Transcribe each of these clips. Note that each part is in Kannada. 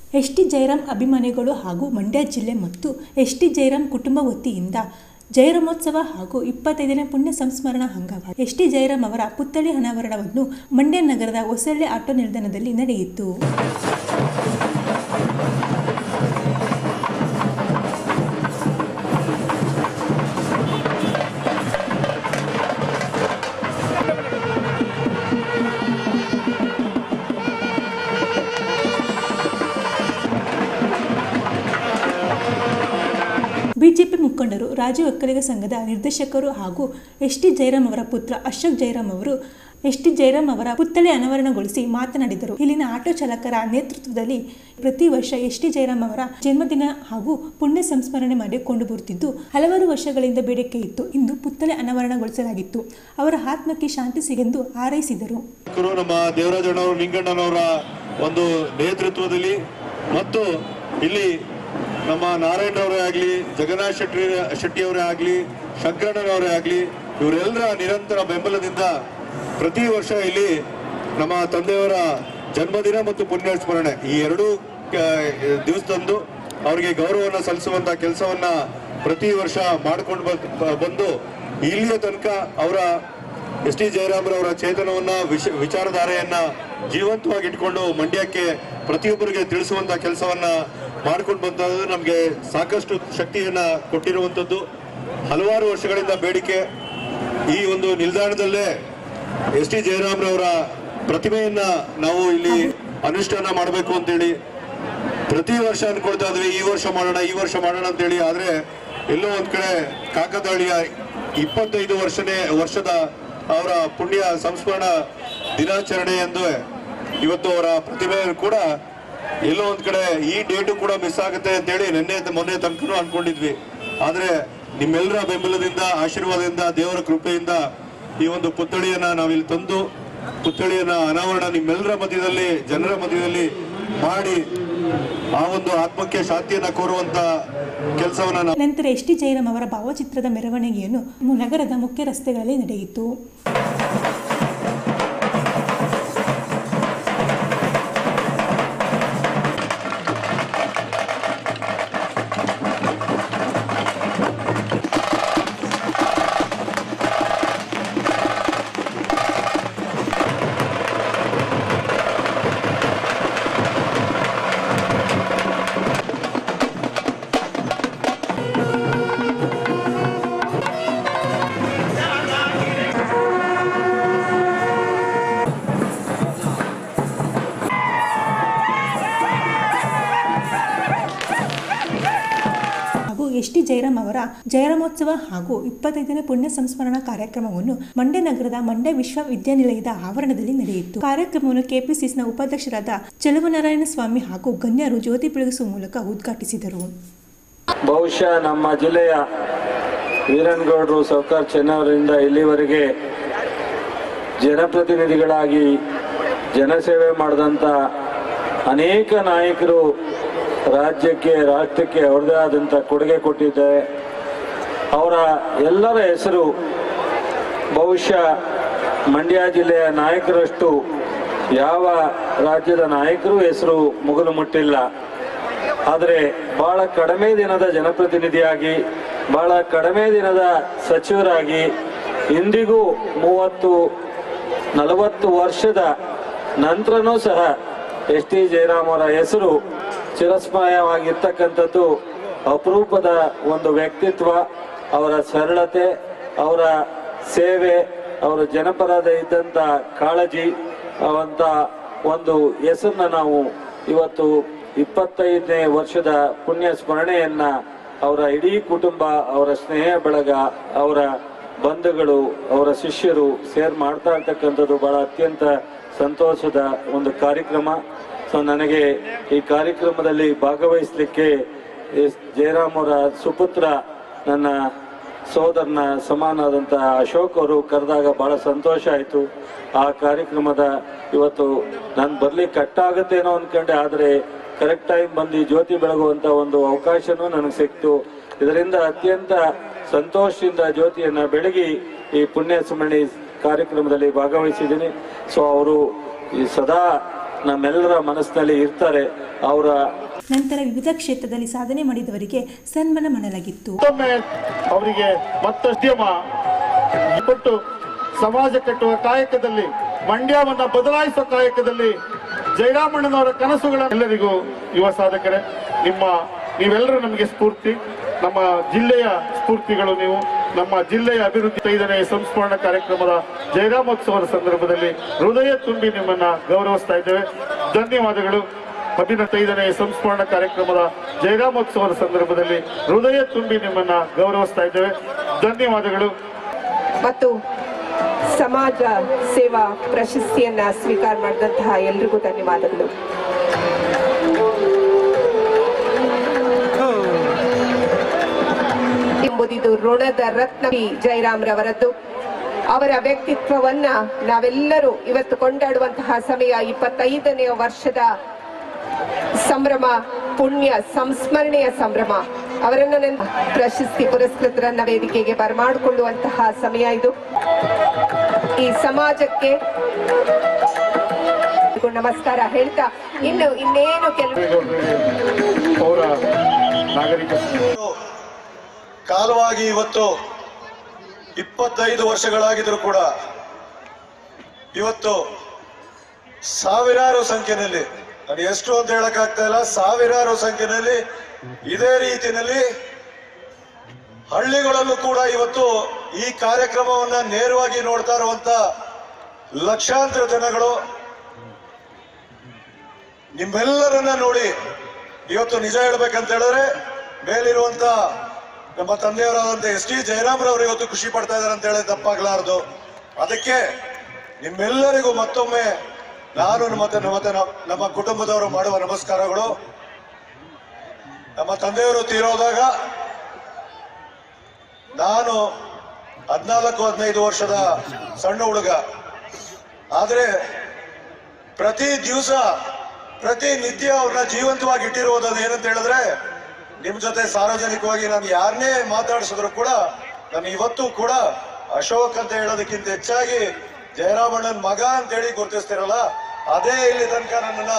ಎಸ್ ಟಿ ಜಯರಾಮ್ ಅಭಿಮಾನಿಗಳು ಹಾಗೂ ಮಂಡ್ಯ ಜಿಲ್ಲೆ ಮತ್ತು ಎಸ್ ಟಿ ಜಯರಾಮ್ ಕುಟುಂಬ ವತಿಯಿಂದ ಜಯರಾಮೋತ್ಸವ ಹಾಗೂ ಇಪ್ಪತ್ತೈದನೇ ಪುಣ್ಯ ಸಂಸ್ಮರಣಾ ಅಂಗವಾಗಿ ಎಸ್ ಟಿ ಜಯರಾಮ್ ಅವರ ಪುತ್ಥಳಿ ಅನಾವರಣವನ್ನು ಮಂಡ್ಯ ನಗರದ ಹೊಸಳ್ಳಿ ಆಟೋ ನಿಲ್ದಾಣದಲ್ಲಿ ನಡೆಯಿತು ಬಿಜೆಪಿ ಮುಖಂಡರು ರಾಜ್ಯ ಒಕ್ಕಲಿಗ ಸಂಘದ ನಿರ್ದೇಶಕರು ಹಾಗೂ ಎಸ್ ಟಿ ಜಯರಾಮ್ ಅವರ ಪುತ್ರ ಅಶೋಕ್ ಜಯರಾಮ್ ಅವರು ಎಸ್ ಟಿ ಜಯರಾಮ್ ಅವರ ಪುತ್ಥಳಿ ಅನಾವರಣಗೊಳಿಸಿ ಮಾತನಾಡಿದರು ಇಲ್ಲಿನ ಆಟೋ ಚಾಲಕರ ನೇತೃತ್ವದಲ್ಲಿ ಪ್ರತಿ ವರ್ಷ ಎಸ್ ಟಿ ಜಯರಾಮ್ ಅವರ ಜನ್ಮದಿನ ಹಾಗೂ ಪುಣ್ಯ ಸಂಸ್ಮರಣೆ ಮಾಡಿಕೊಂಡು ಬರುತ್ತಿದ್ದು ಹಲವಾರು ವರ್ಷಗಳಿಂದ ಬೇಡಿಕೆ ಇತ್ತು ಇಂದು ಪುತ್ಥಳಿ ಅನಾವರಣಗೊಳಿಸಲಾಗಿತ್ತು ಅವರ ಆತ್ಮಕ್ಕೆ ಶಾಂತಿ ಸಿಗೆಂದು ಹಾರೈಸಿದರು ನಾಯಕರು ನಮ್ಮ ದೇವರಾಜಣ್ಣವರು ನಿಂಗಣ್ಣನವರ ಒಂದು ನೇತೃತ್ವದಲ್ಲಿ ಮತ್ತು ಇಲ್ಲಿ ನಮ್ಮ ನಾರಾಯಣರವರೇ ಆಗಲಿ ಜಗನ್ನಾಥ್ ಶೆಟ್ಟಿ ಶೆಟ್ಟಿಯವರೇ ಆಗಲಿ ಶಂಕರಣ್ಣನವರೇ ಆಗಲಿ ಇವರೆಲ್ಲರ ನಿರಂತರ ಬೆಂಬಲದಿಂದ ಪ್ರತಿ ವರ್ಷ ಇಲ್ಲಿ ನಮ್ಮ ತಂದೆಯವರ ಜನ್ಮದಿನ ಮತ್ತು ಪುಣ್ಯ ಸ್ಮರಣೆ ಈ ಎರಡೂ ಆ, ದಿವಸದಂದು ಅವರಿಗೆ ಗೌರವವನ್ನು ಸಲ್ಲಿಸುವಂತ ಕೆಲಸವನ್ನ ಪ್ರತಿ ವರ್ಷ ಮಾಡ್ಕೊಂಡು ಬ- ಬಂದು ಇಲ್ಲಿಯ ತನಕ ಅವರ ಎಸ್ ಟಿ ಜಯರಾಮರವರ ಚೇತನವನ್ನ ವಿಶ ವಿಚಾರಧಾರೆಯನ್ನ ಜೀವಂತವಾಗಿ ಇಟ್ಕೊಂಡು ಮಂಡ್ಯಕ್ಕೆ ಪ್ರತಿಯೊಬ್ಬರಿಗೆ ತಿಳಿಸುವಂತ ಕೆಲಸವನ್ನ ಮಾಡ್ಕೊಂಡು ಬಂದದ್ದು ನಮಗೆ ಸಾಕಷ್ಟು ಶಕ್ತಿಯನ್ನ ಕೊಟ್ಟಿರುವಂಥದ್ದು ಹಲವಾರು ವರ್ಷಗಳಿಂದ ಬೇಡಿಕೆ ಈ ಒಂದು ನಿಲ್ದಾಣದಲ್ಲೇ ಎಸ್ ಟಿ ಜಯರಾಮ್ರವರ ಪ್ರತಿಮೆಯನ್ನ ನಾವು ಇಲ್ಲಿ ಅನುಷ್ಠಾನ ಮಾಡಬೇಕು ಅಂತೇಳಿ ಪ್ರತಿ ವರ್ಷ ಅನ್ಕೊಳ್ತಾ ಇದ್ವಿ ಈ ವರ್ಷ ಮಾಡೋಣ ಈ ವರ್ಷ ಮಾಡೋಣ ಅಂತೇಳಿ ಆದ್ರೆ ಎಲ್ಲೋ ಒಂದ್ ಕಡೆ ಕಾಕತಾಳಿಯ ಇಪ್ಪತ್ತೈದು ವರ್ಷನೇ ವರ್ಷದ ಅವರ ಪುಣ್ಯ ಸಂಸ್ಮರಣ ದಿನಾಚರಣೆ ಎಂದು ಇವತ್ತು ಅವರ ಪ್ರತಿಭೆ ಕೂಡ ಎಲ್ಲೋ ಒಂದ್ ಕಡೆ ಈ ಡೇಟು ಕೂಡ ಮಿಸ್ ಆಗುತ್ತೆ ಅಂತೇಳಿ ನಿನ್ನೆ ಮೊನ್ನೆ ತನಕನೂ ಅನ್ಕೊಂಡಿದ್ವಿ ಆದ್ರೆ ನಿಮ್ಮೆಲ್ಲರ ಬೆಂಬಲದಿಂದ ಆಶೀರ್ವಾದದಿಂದ ದೇವರ ಕೃಪೆಯಿಂದ ಈ ಒಂದು ಪುತ್ಥಳಿಯನ್ನ ನಾವಿಲ್ಲಿ ತಂದು ಪುತ್ಥಳಿಯನ್ನ ಅನಾವರಣ ನಿಮ್ಮೆಲ್ಲರ ಮಧ್ಯದಲ್ಲಿ ಜನರ ಮಧ್ಯದಲ್ಲಿ ಮಾಡಿ ಆ ಒಂದು ಆತ್ಮಕ್ಕೆ ಶಾಂತಿಯನ್ನ ಕೋರುವಂತ ಕೆಲಸವನ್ನ ನಾವು ನಂತರ ಎಸ್ ಟಿ ಜಯರಾಮ್ ಅವರ ಭಾವಚಿತ್ರದ ಮೆರವಣಿಗೆಯನ್ನು ನಗರದ ಮುಖ್ಯ ರಸ್ತೆಗಳಲ್ಲಿ ನಡೆಯಿತು ಹಾಗೂ ಎಸ್ ಟಿ ಜಯರಾಮ್ ಅವರ ಜಯರಾಮೋತ್ಸವ ಹಾಗೂ ಇಪ್ಪತ್ತೈದನೇ ಪುಣ್ಯ ಸಂಸ್ಮರಣಾ ಕಾರ್ಯಕ್ರಮವನ್ನು ಮಂಡ್ಯ ನಗರದ ಮಂಡ್ಯ ವಿಶ್ವವಿದ್ಯಾನಿಲಯದ ಆವರಣದಲ್ಲಿ ನಡೆಯಿತು ಕಾರ್ಯಕ್ರಮವನ್ನು ಕೆಪಿಸಿಸಿನ ಉಪಾಧ್ಯಕ್ಷರಾದ ಚೆಲುವನಾರಾಯಣ ಸ್ವಾಮಿ ಹಾಗೂ ಗಣ್ಯರು ಜ್ಯೋತಿ ಬೆಳಗಿಸುವ ಮೂಲಕ ಉದ್ಘಾಟಿಸಿದರು ಬಹುಶಃ ನಮ್ಮ ಜಿಲ್ಲೆಯ ವೀರನ್ಗೌಡರು ಸೌಕಾರ್ ಚೆನ್ನವರಿಂದ ಇಲ್ಲಿವರೆಗೆ ಜನಪ್ರತಿನಿಧಿಗಳಾಗಿ ಜನಸೇವೆ ಮಾಡಿದಂಥ ಅನೇಕ ನಾಯಕರು ರಾಜ್ಯಕ್ಕೆ ರಾಷ್ಟ್ರಕ್ಕೆ ಅವ್ರದೇ ಆದಂಥ ಕೊಡುಗೆ ಕೊಟ್ಟಿದ್ದಾರೆ ಅವರ ಎಲ್ಲರ ಹೆಸರು ಬಹುಶಃ ಮಂಡ್ಯ ಜಿಲ್ಲೆಯ ನಾಯಕರಷ್ಟು ಯಾವ ರಾಜ್ಯದ ನಾಯಕರು ಹೆಸರು ಮುಗಿಲು ಮುಟ್ಟಿಲ್ಲ ಆದರೆ ಬಹಳ ಕಡಿಮೆ ದಿನದ ಜನಪ್ರತಿನಿಧಿಯಾಗಿ ಬಹಳ ಕಡಿಮೆ ದಿನದ ಸಚಿವರಾಗಿ ಇಂದಿಗೂ ಮೂವತ್ತು ನಲವತ್ತು ವರ್ಷದ ನಂತರನೂ ಸಹ ಎಸ್ ಟಿ ಜಯರಾಮ್ ಅವರ ಹೆಸರು ಚಿರಸ್ಮರಣವಾಗಿರ್ತಕ್ಕಂಥದ್ದು ಅಪರೂಪದ ಒಂದು ವ್ಯಕ್ತಿತ್ವ ಅವರ ಸರಳತೆ ಅವರ ಸೇವೆ ಅವರ ಜನಪರದ ಇದ್ದಂಥ ಕಾಳಜಿ ಅವಂತ ಒಂದು ಹೆಸರನ್ನ ನಾವು ಇವತ್ತು ಇಪ್ಪತ್ತೈದನೇ ವರ್ಷದ ಪುಣ್ಯ ಸ್ಮರಣೆಯನ್ನ ಅವರ ಇಡೀ ಕುಟುಂಬ ಅವರ ಸ್ನೇಹ ಬಳಗ ಅವರ ಬಂಧುಗಳು ಅವರ ಶಿಷ್ಯರು ಸೇರ್ ಮಾಡ್ತಾ ಇರ್ತಕ್ಕಂಥದ್ದು ಬಹಳ ಅತ್ಯಂತ ಸಂತೋಷದ ಒಂದು ಕಾರ್ಯಕ್ರಮ ಸೊ ನನಗೆ ಈ ಕಾರ್ಯಕ್ರಮದಲ್ಲಿ ಭಾಗವಹಿಸಲಿಕ್ಕೆ ಎಸ್ ಜಯರಾಮ್ ಅವರ ಸುಪುತ್ರ ನನ್ನ ಸೋದರನ ಸಮಾನಾದಂಥ ಅಶೋಕ್ ಅವರು ಕರೆದಾಗ ಬಹಳ ಸಂತೋಷ ಆಯಿತು ಆ ಕಾರ್ಯಕ್ರಮದ ಇವತ್ತು ನಾನು ಬರ್ಲಿಕ್ಕೆ ಕಟ್ಟಾಗುತ್ತೇನೋ ಅನ್ಕೊಂಡೆ ಆದರೆ ಕರೆಕ್ಟ್ ಟೈಮ್ ಬಂದು ಈ ಜ್ಯೋತಿ ಬೆಳಗುವಂತ ಒಂದು ಅವಕಾಶನೂ ನನಗೆ ಸಿಕ್ತು ಇದರಿಂದ ಅತ್ಯಂತ ಸಂತೋಷದಿಂದ ಜ್ಯೋತಿಯನ್ನ ಬೆಳಗಿ ಈ ಪುಣ್ಯ ಸ್ಮರಣೆ ಕಾರ್ಯಕ್ರಮದಲ್ಲಿ ಭಾಗವಹಿಸಿದ್ದೀನಿ ಸೊ ಅವರು ಈ ಸದಾ ನಮ್ಮೆಲ್ಲರ ಮನಸ್ಸಿನಲ್ಲಿ ಇರ್ತಾರೆ ಅವರ ನಂತರ ವಿವಿಧ ಕ್ಷೇತ್ರದಲ್ಲಿ ಸಾಧನೆ ಮಾಡಿದವರಿಗೆ ಸನ್ಮಾನ ಮಾಡಲಾಗಿತ್ತು ಮತ್ತೊಮ್ಮೆ ಅವರಿಗೆ ಮತ್ತೋದ್ಯಮ ಕೊಟ್ಟು ಸಮಾಜ ಕಟ್ಟುವ ಕಾಯಕದಲ್ಲಿ ಮಂಡ್ಯವನ್ನ ಬದಲಾಯಿಸುವ ಕಾಯಕದಲ್ಲಿ ಜಯರಾಮಣ್ಣನವರ ಕನಸುಗಳ ಎಲ್ಲರಿಗೂ ಯುವ ಸಾಧಕರೇ ನಿಮ್ಮ ನೀವೆಲ್ಲರೂ ನಮಗೆ ಸ್ಫೂರ್ತಿ ನಮ್ಮ ಜಿಲ್ಲೆಯ ಸ್ಫೂರ್ತಿಗಳು ನೀವು ನಮ್ಮ ಜಿಲ್ಲೆಯ ಅಭಿವೃದ್ಧಿ ಐದನೇ ಸಂಸ್ಮರಣ ಕಾರ್ಯಕ್ರಮದ ಜಯರಾಮೋತ್ಸವದ ಸಂದರ್ಭದಲ್ಲಿ ಹೃದಯ ತುಂಬಿ ನಿಮ್ಮನ್ನ ಗೌರವಿಸ್ತಾ ಇದ್ದೇವೆ ಧನ್ಯವಾದಗಳು ಹದಿನೆಂಟೈದನೇ ಸಂಸ್ಮರಣ ಕಾರ್ಯಕ್ರಮದ ಜಯರಾಮೋತ್ಸವದ ಸಂದರ್ಭದಲ್ಲಿ ಹೃದಯ ತುಂಬಿ ನಿಮ್ಮನ್ನ ಗೌರವಿಸ್ತಾ ಇದ್ದೇವೆ ಧನ್ಯವಾದಗಳು ಮತ್ತು ಸಮಾಜ ಸೇವಾ ಪ್ರಶಸ್ತಿಯನ್ನ ಸ್ವೀಕಾರ ಮಾಡಿದಂತಹ ಎಲ್ರಿಗೂ ಧನ್ಯವಾದಗಳು ಎಂಬುದಿದು ಋಣದ ರತ್ನ ಪಿ ಜಯರಾಮ್ರವರದ್ದು ಅವರ ವ್ಯಕ್ತಿತ್ವವನ್ನ ನಾವೆಲ್ಲರೂ ಇವತ್ತು ಕೊಂಡಾಡುವಂತಹ ಸಮಯ ಇಪ್ಪತ್ತೈದನೇ ವರ್ಷದ ಸಂಭ್ರಮ ಪುಣ್ಯ ಸಂಸ್ಮರಣೆಯ ಸಂಭ್ರಮ ಅವರನ್ನ ನನ್ನ ಪ್ರಶಸ್ತಿ ಪುರಸ್ಕೃತರನ್ನ ವೇದಿಕೆಗೆ ಬರಮಾಡಿಕೊಳ್ಳುವಂತಹ ಸಮಯ ಇದು ಈ ಸಮಾಜಕ್ಕೆ ನಮಸ್ಕಾರ ಹೇಳ್ತಾ ಇನ್ನು ಇನ್ನೇನು ಕೆಲವು ಅವರ ನಾಗರಿಕ ಕಾಲವಾಗಿ ಇವತ್ತು ಇಪ್ಪತ್ತೈದು ವರ್ಷಗಳಾಗಿದ್ರು ಕೂಡ ಇವತ್ತು ಸಾವಿರಾರು ಸಂಖ್ಯೆಯಲ್ಲಿ ನಾನು ಎಷ್ಟು ಅಂತ ಹೇಳಕ್ಕಾಗ್ತಾ ಇಲ್ಲ ಸಾವಿರಾರು ಸಂಖ್ಯೆಯಲ್ಲಿ ಇದೇ ರೀತಿಯಲ್ಲಿ ಹಳ್ಳಿಗಳಲ್ಲೂ ಕೂಡ ಇವತ್ತು ಈ ಕಾರ್ಯಕ್ರಮವನ್ನ ನೇರವಾಗಿ ನೋಡ್ತಾ ಇರುವಂತ ಲಕ್ಷಾಂತರ ಜನಗಳು ನಿಮ್ಮೆಲ್ಲರನ್ನ ನೋಡಿ ಇವತ್ತು ನಿಜ ಹೇಳ್ಬೇಕಂತ ಹೇಳಿದ್ರೆ ಮೇಲಿರುವಂತ ನಮ್ಮ ತಂದೆಯವರಾದಂತ ಎಸ್ ಟಿ ಜಯರಾಮ್ರವರು ಇವತ್ತು ಖುಷಿ ಪಡ್ತಾ ಇದಾರೆ ಅಂತ ಹೇಳಿ ತಪ್ಪಾಗ್ಲಾರ್ದು ಅದಕ್ಕೆ ನಿಮ್ಮೆಲ್ಲರಿಗೂ ಮತ್ತೊಮ್ಮೆ ನಾನು ಮತ್ತೆ ಮತ್ತೆ ನಮ್ಮ- ನಮ್ಮ ಕುಟುಂಬದವರು ಮಾಡುವ ನಮಸ್ಕಾರಗಳು ನಮ್ಮ ತಂದೆಯವರು ತೀರೋದಾಗ ನಾನು ಹದ್ನಾಲ್ಕು ಹದಿನೈದು ವರ್ಷದ ಸಣ್ಣ ಹುಡುಗ ಆದ್ರೆ ಪ್ರತಿ ದಿವಸ ಪ್ರತಿ ನಿತ್ಯ ಅವ್ರನ್ನ ಜೀವಂತವಾಗಿ ಇಟ್ಟಿರುವುದು ಅದು ಏನಂತ ಹೇಳಿದ್ರೆ ನಿಮ್ ಜೊತೆ ಸಾರ್ವಜನಿಕವಾಗಿ ನಾನು ಯಾರನ್ನೇ ಮಾತಾಡಿಸಿದ್ರು ಕೂಡ ನಾನು ಇವತ್ತು ಕೂಡ ಅಶೋಕ್ ಅಂತ ಹೇಳೋದಕ್ಕಿಂತ ಹೆಚ್ಚಾಗಿ ಜಯರಾಮಣ್ಣನ್ ಮಗ ಅಂತ ಹೇಳಿ ಗುರುತಿಸ್ತಿರಲ್ಲ ಅದೇ ಇಲ್ಲಿ ತನಕ ನನ್ನನ್ನ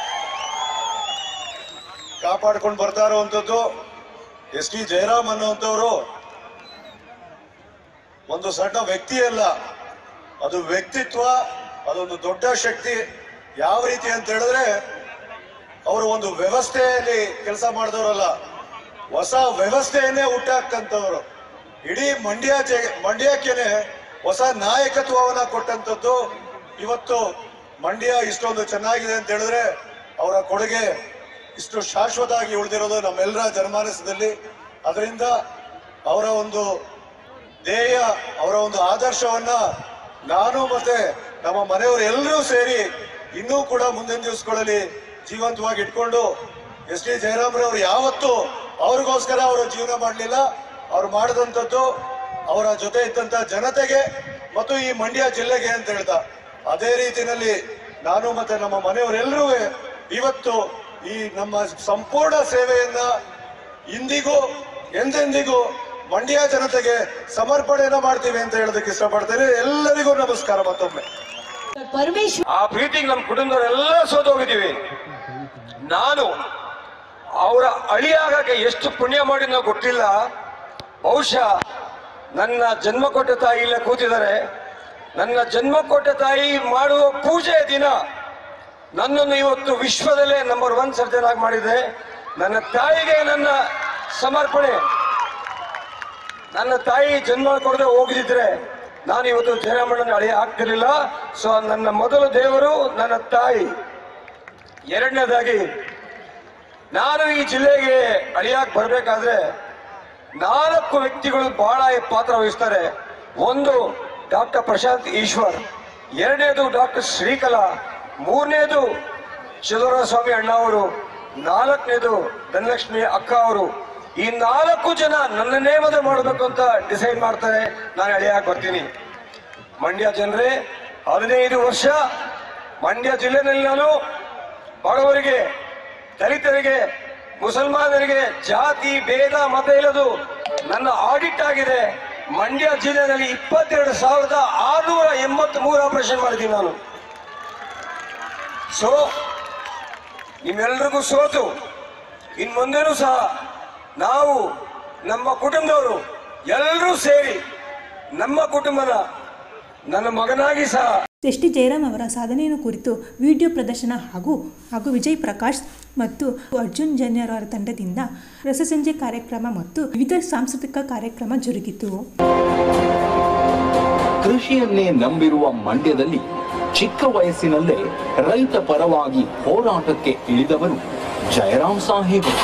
ಕಾಪಾಡ್ಕೊಂಡು ಬರ್ತಾ ಇರುವಂತದ್ದು ಎಸ್ ಟಿ ಜಯರಾಮ್ ಅನ್ನುವಂಥವ್ರು ಒಂದು ಸಣ್ಣ ವ್ಯಕ್ತಿ ಅಲ್ಲ ಅದು ವ್ಯಕ್ತಿತ್ವ ಅದೊಂದು ದೊಡ್ಡ ಶಕ್ತಿ ಯಾವ ರೀತಿ ಅಂತ ಹೇಳಿದ್ರೆ ಅವರು ಒಂದು ವ್ಯವಸ್ಥೆಯಲ್ಲಿ ಕೆಲಸ ಮಾಡಿದವರಲ್ಲ ಹೊಸ ವ್ಯವಸ್ಥೆಯನ್ನೇ ಹುಟ್ಟಾಕಂತವ್ರು ಇಡೀ ಮಂಡ್ಯ ಜೆ- ಮಂಡ್ಯಕ್ಕೇನೆ ಹೊಸ ನಾಯಕತ್ವವನ್ನ ಕೊಟ್ಟಂತದ್ದು ಇವತ್ತು ಮಂಡ್ಯ ಇಷ್ಟೊಂದು ಚೆನ್ನಾಗಿದೆ ಅಂತ ಹೇಳಿದ್ರೆ ಅವರ ಕೊಡುಗೆ ಇಷ್ಟು ಶಾಶ್ವತ ಆಗಿ ಉಳಿದಿರೋದು ನಮ್ಮೆಲ್ಲರ ಜನಮಾನಸದಲ್ಲಿ ಅದರಿಂದ ಅವರ ಒಂದು ಧ್ಯೇಯ ಅವರ ಒಂದು ಆದರ್ಶವನ್ನ ನಾನು ಮತ್ತೆ ನಮ್ಮ ಮನೆಯವರು ಎಲ್ಲರೂ ಸೇರಿ ಇನ್ನೂ ಕೂಡ ಮುಂದಿನ ದಿವಸಗಳಲ್ಲಿ ಜೀವಂತವಾಗಿ ಇಟ್ಕೊಂಡು ಎಸ್ ಟಿ ಜಯರಾಮ್ರವ್ರು ಯಾವತ್ತೂ ಅವ್ರಿಗೋಸ್ಕರ ಅವರು ಜೀವನ ಮಾಡಲಿಲ್ಲ ಅವ್ರು ಮಾಡಿದಂಥದ್ದು ಅವರ ಜೊತೆ ಇದ್ದಂತ ಜನತೆಗೆ ಮತ್ತು ಈ ಮಂಡ್ಯ ಜಿಲ್ಲೆಗೆ ಅಂತ ಹೇಳ್ತಾ ಅದೇ ರೀತಿನಲ್ಲಿ ನಾನು ಮತ್ತೆ ನಮ್ಮ ಮನೆಯವರೆಲ್ಲರೂ ಇವತ್ತು ಈ ನಮ್ಮ ಸಂಪೂರ್ಣ ಸೇವೆಯನ್ನ ಇಂದಿಗೂ ಎಂದೆಂದಿಗೂ ಮಂಡ್ಯ ಜನತೆಗೆ ಸಮರ್ಪಣೆಯನ್ನ ಮಾಡ್ತೀವಿ ಅಂತ ಹೇಳೋದಕ್ಕೆ ಇಷ್ಟಪಡ್ತೇನೆ ಎಲ್ಲರಿಗೂ ನಮಸ್ಕಾರ ಮತ್ತೊಮ್ಮೆ ಆ ಪ್ರೀತಿಗೆ ನಮ್ಮ ಕುಟುಂಬದವರೆಲ್ಲ ಸೋತು ಹೋಗಿದ್ದೀವಿ ನಾನು ಅವರ ಅಳಿಯಾಗಕ್ಕೆ ಎಷ್ಟು ಪುಣ್ಯ ಮಾಡಿದ್ನೋ ಗೊತ್ತಿಲ್ಲ ಬಹುಶಃ ನನ್ನ ಜನ್ಮ ಕೊಟ್ಟ ತಾಯಿ ಇಲ್ಲೇ ಕೂತಿದ್ದಾರೆ ನನ್ನ ಜನ್ಮ ಕೊಟ್ಟ ತಾಯಿ ಮಾಡುವ ಪೂಜೆಯ ದಿನ ನನ್ನನ್ನು ಇವತ್ತು ವಿಶ್ವದಲ್ಲೇ ನಂಬರ್ ಒನ್ ಸರ್ಜನ್ ಆಗಿ ಮಾಡಿದೆ ನನ್ನ ತಾಯಿಗೆ ನನ್ನ ಸಮರ್ಪಣೆ ನನ್ನ ತಾಯಿ ಜನ್ಮ ಕೊಡದೆ ಹೋಗಿದ್ರೆ ನಾನು ಇವತ್ತು ಜಯರಾಮಣ್ಣನ ಅಳಿಯ ಆಗ್ತಿರ್ಲಿಲ್ಲ ಸೊ ನನ್ನ ಮೊದಲ ದೇವರು ನನ್ನ ತಾಯಿ ಎರಡನೇದಾಗಿ ನಾನು ಈ ಜಿಲ್ಲೆಗೆ ಅಳಿಯಾಗಿ ಬರಬೇಕಾದ್ರೆ ನಾಲ್ಕು ವ್ಯಕ್ತಿಗಳು ಬಹಳ ಪಾತ್ರ ವಹಿಸ್ತಾರೆ ಒಂದು ಡಾಕ್ಟರ್ ಪ್ರಶಾಂತ್ ಈಶ್ವರ್ ಎರಡನೇದು ಡಾಕ್ಟರ್ ಶ್ರೀಕಲಾ ಮೂರನೇದು ಸ್ವಾಮಿ ಅಣ್ಣ ಅವರು ನಾಲ್ಕನೇದು ಧನಲಕ್ಷ್ಮಿ ಅಕ್ಕ ಅವರು ಈ ನಾಲ್ಕು ಜನ ನನ್ನನ್ನೇ ಮದುವೆ ಮಾಡಬೇಕು ಅಂತ ಡಿಸೈಡ್ ಮಾಡ್ತಾರೆ ನಾನು ಅಳಿಯಾಗಿ ಬರ್ತೀನಿ ಮಂಡ್ಯ ಜನರೇ ಹದಿನೈದು ವರ್ಷ ಮಂಡ್ಯ ಜಿಲ್ಲೆನಲ್ಲಿ ನಾನು ಬಡವರಿಗೆ ದಲಿತರಿಗೆ ಮುಸಲ್ಮಾನರಿಗೆ ಜಾತಿ ಭೇದ ಮತ ಇಲ್ಲದು ನನ್ನ ಆಡಿಟ್ ಆಗಿದೆ ಮಂಡ್ಯ ಜಿಲ್ಲೆಯಲ್ಲಿ ಇಪ್ಪತ್ತೆರಡು ಸಾವಿರದ ಆರುನೂರ ಎಂಬತ್ತ್ ಮೂರು ಆಪರೇಷನ್ ಮಾಡಿದ್ದೀನಿ ನಾನು ಸೊ ನಿಮ್ಮೆಲ್ರಿಗೂ ಸೋತು ಇನ್ ಮುಂದೆನೂ ಸಹ ನಾವು ನಮ್ಮ ಕುಟುಂಬದವರು ಎಲ್ಲರೂ ಸೇರಿ ನಮ್ಮ ಕುಟುಂಬನ ನನ್ನ ಮಗನಾಗಿ ಸಹ ಎಸ್ ಟಿ ಜಯರಾಮ್ ಅವರ ಸಾಧನೆಯನ್ನು ಕುರಿತು ವಿಡಿಯೋ ಪ್ರದರ್ಶನ ಹಾಗೂ ಹಾಗೂ ವಿಜಯ್ ಪ್ರಕಾಶ್ ಮತ್ತು ಅರ್ಜುನ್ ಜನ್ಯರ್ ಅವರ ತಂಡದಿಂದ ರಸಸಂಜೆ ಕಾರ್ಯಕ್ರಮ ಮತ್ತು ವಿವಿಧ ಸಾಂಸ್ಕೃತಿಕ ಕಾರ್ಯಕ್ರಮ ಜರುಗಿತು ಕೃಷಿಯನ್ನೇ ನಂಬಿರುವ ಮಂಡ್ಯದಲ್ಲಿ ಚಿಕ್ಕ ವಯಸ್ಸಿನಲ್ಲೇ ರೈತ ಪರವಾಗಿ ಹೋರಾಟಕ್ಕೆ ಇಳಿದವರು ಜಯರಾಮ್ ಸಾಹೇಬರು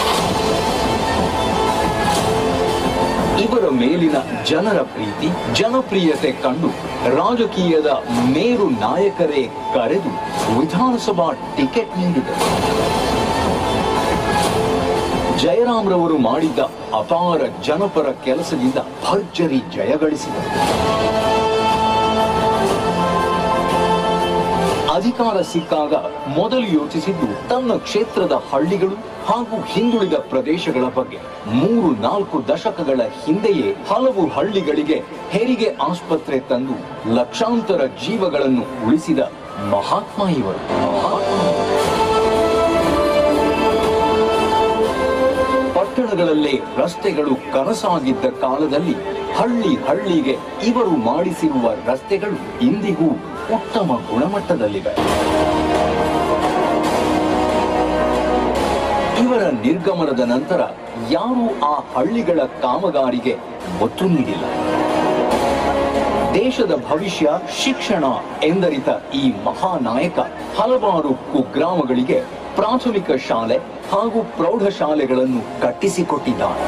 ಇವರ ಮೇಲಿನ ಜನರ ಪ್ರೀತಿ ಜನಪ್ರಿಯತೆ ಕಂಡು ರಾಜಕೀಯದ ಮೇರು ನಾಯಕರೇ ಕರೆದು ವಿಧಾನಸಭಾ ಟಿಕೆಟ್ ನೀಡಿದರು ಜಯರಾಮ್ರವರು ಮಾಡಿದ್ದ ಅಪಾರ ಜನಪರ ಕೆಲಸದಿಂದ ಭರ್ಜರಿ ಜಯಗಳಿಸಿದರು ಅಧಿಕಾರ ಸಿಕ್ಕಾಗ ಮೊದಲು ಯೋಚಿಸಿದ್ದು ತನ್ನ ಕ್ಷೇತ್ರದ ಹಳ್ಳಿಗಳು ಹಾಗೂ ಹಿಂದುಳಿದ ಪ್ರದೇಶಗಳ ಬಗ್ಗೆ ಮೂರು ನಾಲ್ಕು ದಶಕಗಳ ಹಿಂದೆಯೇ ಹಲವು ಹಳ್ಳಿಗಳಿಗೆ ಹೆರಿಗೆ ಆಸ್ಪತ್ರೆ ತಂದು ಲಕ್ಷಾಂತರ ಜೀವಗಳನ್ನು ಉಳಿಸಿದ ಮಹಾತ್ಮ ಇವರು ಮಹಾತ್ಮ ಪಟ್ಟಣಗಳಲ್ಲೇ ರಸ್ತೆಗಳು ಕನಸಾಗಿದ್ದ ಕಾಲದಲ್ಲಿ ಹಳ್ಳಿ ಹಳ್ಳಿಗೆ ಇವರು ಮಾಡಿಸಿರುವ ರಸ್ತೆಗಳು ಇಂದಿಗೂ ಉತ್ತಮ ಗುಣಮಟ್ಟದಲ್ಲಿವೆ ಇವರ ನಿರ್ಗಮನದ ನಂತರ ಯಾರೂ ಆ ಹಳ್ಳಿಗಳ ಕಾಮಗಾರಿಗೆ ಒತ್ತು ನೀಡಿಲ್ಲ ದೇಶದ ಭವಿಷ್ಯ ಶಿಕ್ಷಣ ಎಂದರಿತ ಈ ಮಹಾನಾಯಕ ಹಲವಾರು ಕುಗ್ರಾಮಗಳಿಗೆ ಪ್ರಾಥಮಿಕ ಶಾಲೆ ಹಾಗೂ ಪ್ರೌಢಶಾಲೆಗಳನ್ನು ಕಟ್ಟಿಸಿಕೊಟ್ಟಿದ್ದಾರೆ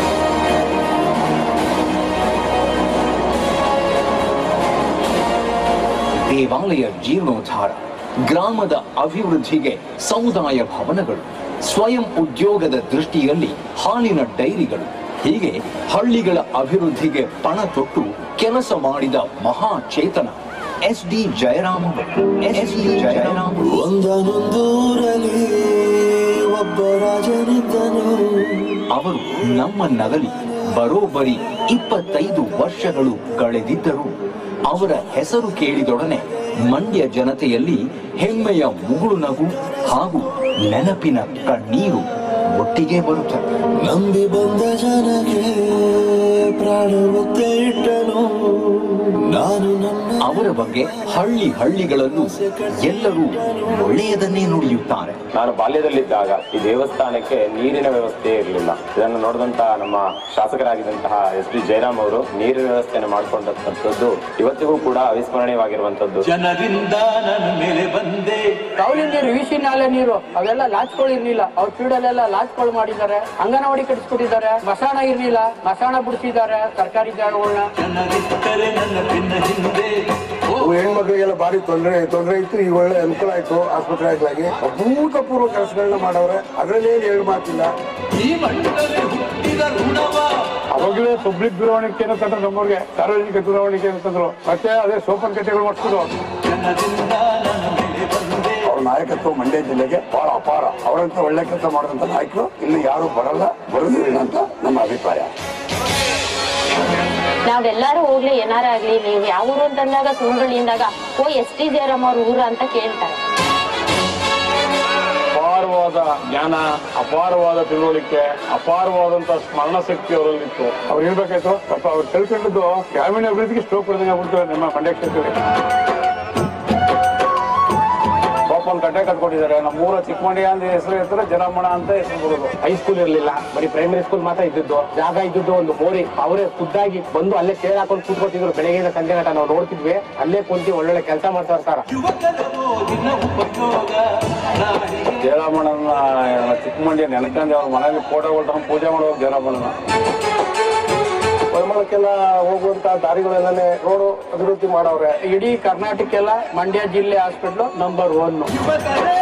ದೇವಾಲಯ ಜೀರ್ಣೋದ್ಧಾರ ಗ್ರಾಮದ ಅಭಿವೃದ್ಧಿಗೆ ಸಮುದಾಯ ಭವನಗಳು ಸ್ವಯಂ ಉದ್ಯೋಗದ ದೃಷ್ಟಿಯಲ್ಲಿ ಹಾಲಿನ ಡೈರಿಗಳು ಹೀಗೆ ಹಳ್ಳಿಗಳ ಅಭಿವೃದ್ಧಿಗೆ ಪಣ ತೊಟ್ಟು ಕೆಲಸ ಮಾಡಿದ ಮಹಾಚೇತನ ಎಸ್ ಡಿ ಜಯರಾಮ್ ಅವರು ಎಸ್ ಡಿ ಜಯರಾಮ್ ಅವರು. ಒಂದನೊಂದೂರಲ್ಲಿ ಒಬ್ಬ ರಾಜನಿದ್ದನು ಅವರು ನಮ್ಮ ನಗಲಿ ಬರೋಬ್ಬರಿ ಇಪ್ಪತ್ತೈದು ವರ್ಷಗಳು ಕಳೆದಿದ್ದರು ಅವರ ಹೆಸರು ಕೇಳಿದೊಡನೆ ಮಂಡ್ಯ ಜನತೆಯಲ್ಲಿ ಹೆಮ್ಮೆಯ ಮುಗುಳು ನಗು ಹಾಗೂ ನೆನಪಿನ ಕಣ್ಣೀರು ಒಟ್ಟಿಗೆ ಬರುತ್ತದೆ ನಂಬಿ ಬಂದ ಜನಗೆ ಪ್ರಾಣ ಒತ್ತೆ ಇಟ್ಟನು ನಾನು ನನ್ನ ಅವರ ಬಗ್ಗೆ ಹಳ್ಳಿ ಹಳ್ಳಿಗಳಲ್ಲೂ ಎಲ್ಲರೂ ಒಳ್ಳೆಯದನ್ನೇ ನುಡಿಯುತ್ತಾರೆ ನಾನು ಬಾಲ್ಯದಲ್ಲಿದ್ದಾಗ ಈ ದೇವಸ್ಥಾನಕ್ಕೆ ನೀರಿನ ವ್ಯವಸ್ಥೆ ಇರಲಿಲ್ಲ ಇದನ್ನು ನೋಡಿದಂತ ನಮ್ಮ ಶಾಸಕರಾಗಿದ್ದಂತಹ ಎಸ್ ಡಿ ಜಯರಾಮ್ ಅವರು ನೀರಿನ ವ್ಯವಸ್ಥೆಯನ್ನು ಮಾಡಿಕೊಂಡಂತದ್ದು ಇವತ್ತಿಗೂ ಕೂಡ ಅವಿಸ್ಮರಣೀಯವಾಗಿರುವಂತದ್ದು ಜನರಿಂದ ನನ್ನ ಮೇಲೆ ಬಂದೆ ಕಾವಲಿ ನೀರು ವಿಸಿ ನಾಲೆ ನೀರು ಅವೆಲ್ಲ ಲಾಚ್ಗಳು ಇರ್ಲಿಲ್ಲ ಅವ್ರ ಫೀಲ್ಡಲ್ಲೆಲ್ಲ ಲಾಚ್ಗಳು ಮಾಡಿದ್ದಾರೆ ಅಂಗನವಾಡಿ ಕಟ್ಟಿಸ್ಕೊಟ್ಟಿದ್ದಾರೆ ಮಸಾಣ ಇರ್ಲಿಲ್ಲ ಮಸಾಣ ಬಿಡಿಸಿದ್ದಾರೆ ಸರ್ಕಾರಿ ಜಾಗಗಳನ್ನ ಜನರಿದ್ದರೆ ನನ್ನ ಬೆನ್ನ ಹಿಂದೆ ಹೆಣ್ಮಕ್ಳಿಗೆಲ್ಲ ಭಾರಿ ತೊಂದರೆ ತೊಂದರೆ ಇತ್ತು ಈಗ ಒಳ್ಳೆ ಅನುಕೂಲ ಆಯ್ತು ಆಸ್ಪತ್ರೆ ಆಗ್ಲಾಗಿ ಅಭೂತಪೂರ್ವ ಕೆಲಸಗಳನ್ನ ಮಾಡವ್ರೆ ಅದ್ರಲ್ಲೇನು ಹೇಳಿ ಮಾತಿಲ್ಲ ಈ ಮಣ್ಣಲ್ಲಿ ಹುಟ್ಟಿದ ಋಣವ ಅವಾಗಲೇ ಪಬ್ಲಿಕ್ ದೂರವಾಣಿಕೆ ಅಂತಂದ್ರೆ ನಮ್ಮವ್ರಿಗೆ ಸಾರ್ವಜನಿಕ ದೂರವಾಣಿಕೆ ಅಂತಂದ್ರು ಮತ್ತೆ ಅದೇ ಸೋಪನ್ ಕಟ್ಟೆಗಳು ಮಾಡಿಸಿದ್ರು ಜನರಿಂದ ನನ್ನ ಮೇಲೆ ಬಂದೆ ಅವ್ರ ನಾಯಕತ್ವ ಮಂಡ್ಯ ಜಿಲ್ಲೆಗೆ ಬಹಳ ಅಪಾರ ಅವರಂತ ಒಳ್ಳೆ ಕೆಲಸ ಮಾಡಿದಂತ ನಾಯಕರು ಇನ್ನು ಯಾರು ಬರಲ್ಲ ಬರುದಿಲ್ಲ ಅಂತ ನಮ್ಮ ಅಭಿಪ್ರಾಯ ನಾವೆಲ್ಲಾರು ಹೋಗ್ಲಿ ಏನಾರ ಆಗ್ಲಿ ನೀವು ಯಾವ ಊರು ಅಂತಂದಾಗ ಸುಳ್ಳಿಂದಾಗ ಓ ಎಸ್ ಟಿ ಜಯರಾಮ್ ಅವ್ರ ಊರು ಅಂತ ಕೇಳ್ತಾರೆ ಅಪಾರವಾದ ಜ್ಞಾನ ಅಪಾರವಾದ ತಿಳುವಳಿಕೆ ಅಪಾರವಾದಂತ ಸ್ಮರಣ ಶಕ್ತಿ ಅವರಲ್ಲಿತ್ತು ಅವ್ರು ಹೇಳ್ಬೇಕಾಯ್ತು ಪಾಪ ಅವ್ರು ತಿಳ್ಕೊಂಡಿದ್ದು ಗ್ರಾಮೀಣ ಅಭಿವೃದ್ಧಿಗೆ ಸ್ಟ್ರೋಕ್ ಹೊಡೆದಂಗೆ ಆಗ್ಬಿಡ್ತಾರೆ ನಮ್ಮ ಮಂಡ್ಯ ಕ್ಷೇತ್ರದಲ್ಲಿ ಪಾಪ ಒಂದು ಕಟ್ಟೆ ಕಟ್ಕೊಟ್ಟಿದ್ದಾರೆ ನಮ್ಮ ಊರ ಚಿಕ್ಕಮಂಡ್ಯ ಅಂತ ಹೆಸರು ಇರ್ತಾರೆ ಜನಮಣ ಅಂತ ಹೆಸರು ಬರೋದು ಹೈಸ್ಕೂಲ್ ಇರ್ಲಿಲ್ಲ ಬರೀ ಪ್ರೈಮರಿ ಸ್ಕೂಲ್ ಮಾತ್ರ ಇದ್ದಿದ್ದು ಜಾಗ ಇದ್ದಿದ್ದು ಒಂದು ಬೋರಿ ಅವರೇ ಖುದ್ದಾಗಿ ಬಂದು ಅಲ್ಲೇ ಚೇರ್ ಹಾಕೊಂಡು ಕೂತ್ಕೊತಿದ್ರು ಬೆಳಗ್ಗೆಯಿಂದ ಸಂಜೆ ಗಂಟ ನಾವು ನೋಡ್ತಿದ್ವಿ ಅಲ್ಲೇ ಕುಂತು ಒಳ್ಳೊಳ್ಳೆ ಕೆಲಸ ಮಾಡ್ತಾ ಇರ್ತಾರ ಯುವಕರ ಓದಿನ ಉಪಯೋಗ ನಾಡಿಗೆ ಜಯರಾಮಣ್ಣನ ಚಿಕ್ಕಮಂಡ್ಯ ನೆನಕಂಡು ಅವ್ರ ಮನೇಲಿ ಫೋಟೋಗಳು ತಗೊಂಡು ಪೂಜೆ ಮಾಡುವಾಗ ಜಯರಾಮಣ್ಣನ ಪರಿಮಳಕ್ಕೆಲ್ಲ ಹೋಗುವಂತ ದಾರಿಗಳನ್ನೇ ರೋಡು ಅಭಿವೃದ್ಧಿ ಮಾಡವ್ರೆ ಇಡೀ ಕರ್ನಾಟಕ ಎಲ್ಲ ಮಂಡ್ಯ ಜಿಲ್ಲೆ ಹಾಸ್ಪಿಟ್ಲು ನಂಬರ್ ಒನ್ ಯುವಕರೇ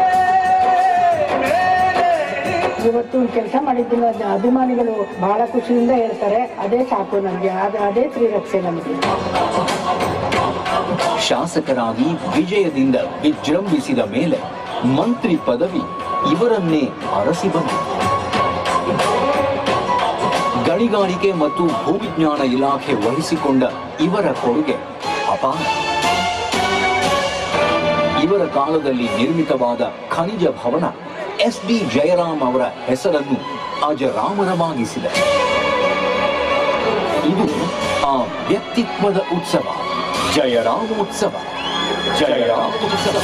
ಇವತ್ತು ಕೆಲಸ ಮಾಡಿದ್ದಿಲ್ಲ ಅಭಿಮಾನಿಗಳು ಬಹಳ ಖುಷಿಯಿಂದ ಹೇಳ್ತಾರೆ ಅದೇ ಸಾಕು ನಮ್ಗೆ ಅದೇ ಶ್ರೀರಕ್ಷೆ ನಮಗೆ ಶಾಸಕರಾಗಿ ವಿಜಯದಿಂದ ವಿಜೃಂಭಿಸಿದ ಮೇಲೆ ಮಂತ್ರಿ ಪದವಿ ಇವರನ್ನೇ ಅರಸಿ ಬಂತು ಗಣಿಗಾರಿಕೆ ಮತ್ತು ಭೂವಿಜ್ಞಾನ ಇಲಾಖೆ ವಹಿಸಿಕೊಂಡ ಇವರ ಕೊಡುಗೆ ಅಪಾರ ಇವರ ಕಾಲದಲ್ಲಿ ನಿರ್ಮಿತವಾದ ಖನಿಜ ಭವನ ಎಸ್ ಡಿ ಜಯರಾಮ್ ಅವರ ಹೆಸರನ್ನು ಅಜರಾಮರವಾಗಿಸಿದೆ ಇದು ಆ ವ್ಯಕ್ತಿತ್ವದ ಉತ್ಸವ ಜಯರಾಮೋತ್ಸವ ಜಯರಾಮೋತ್ಸವ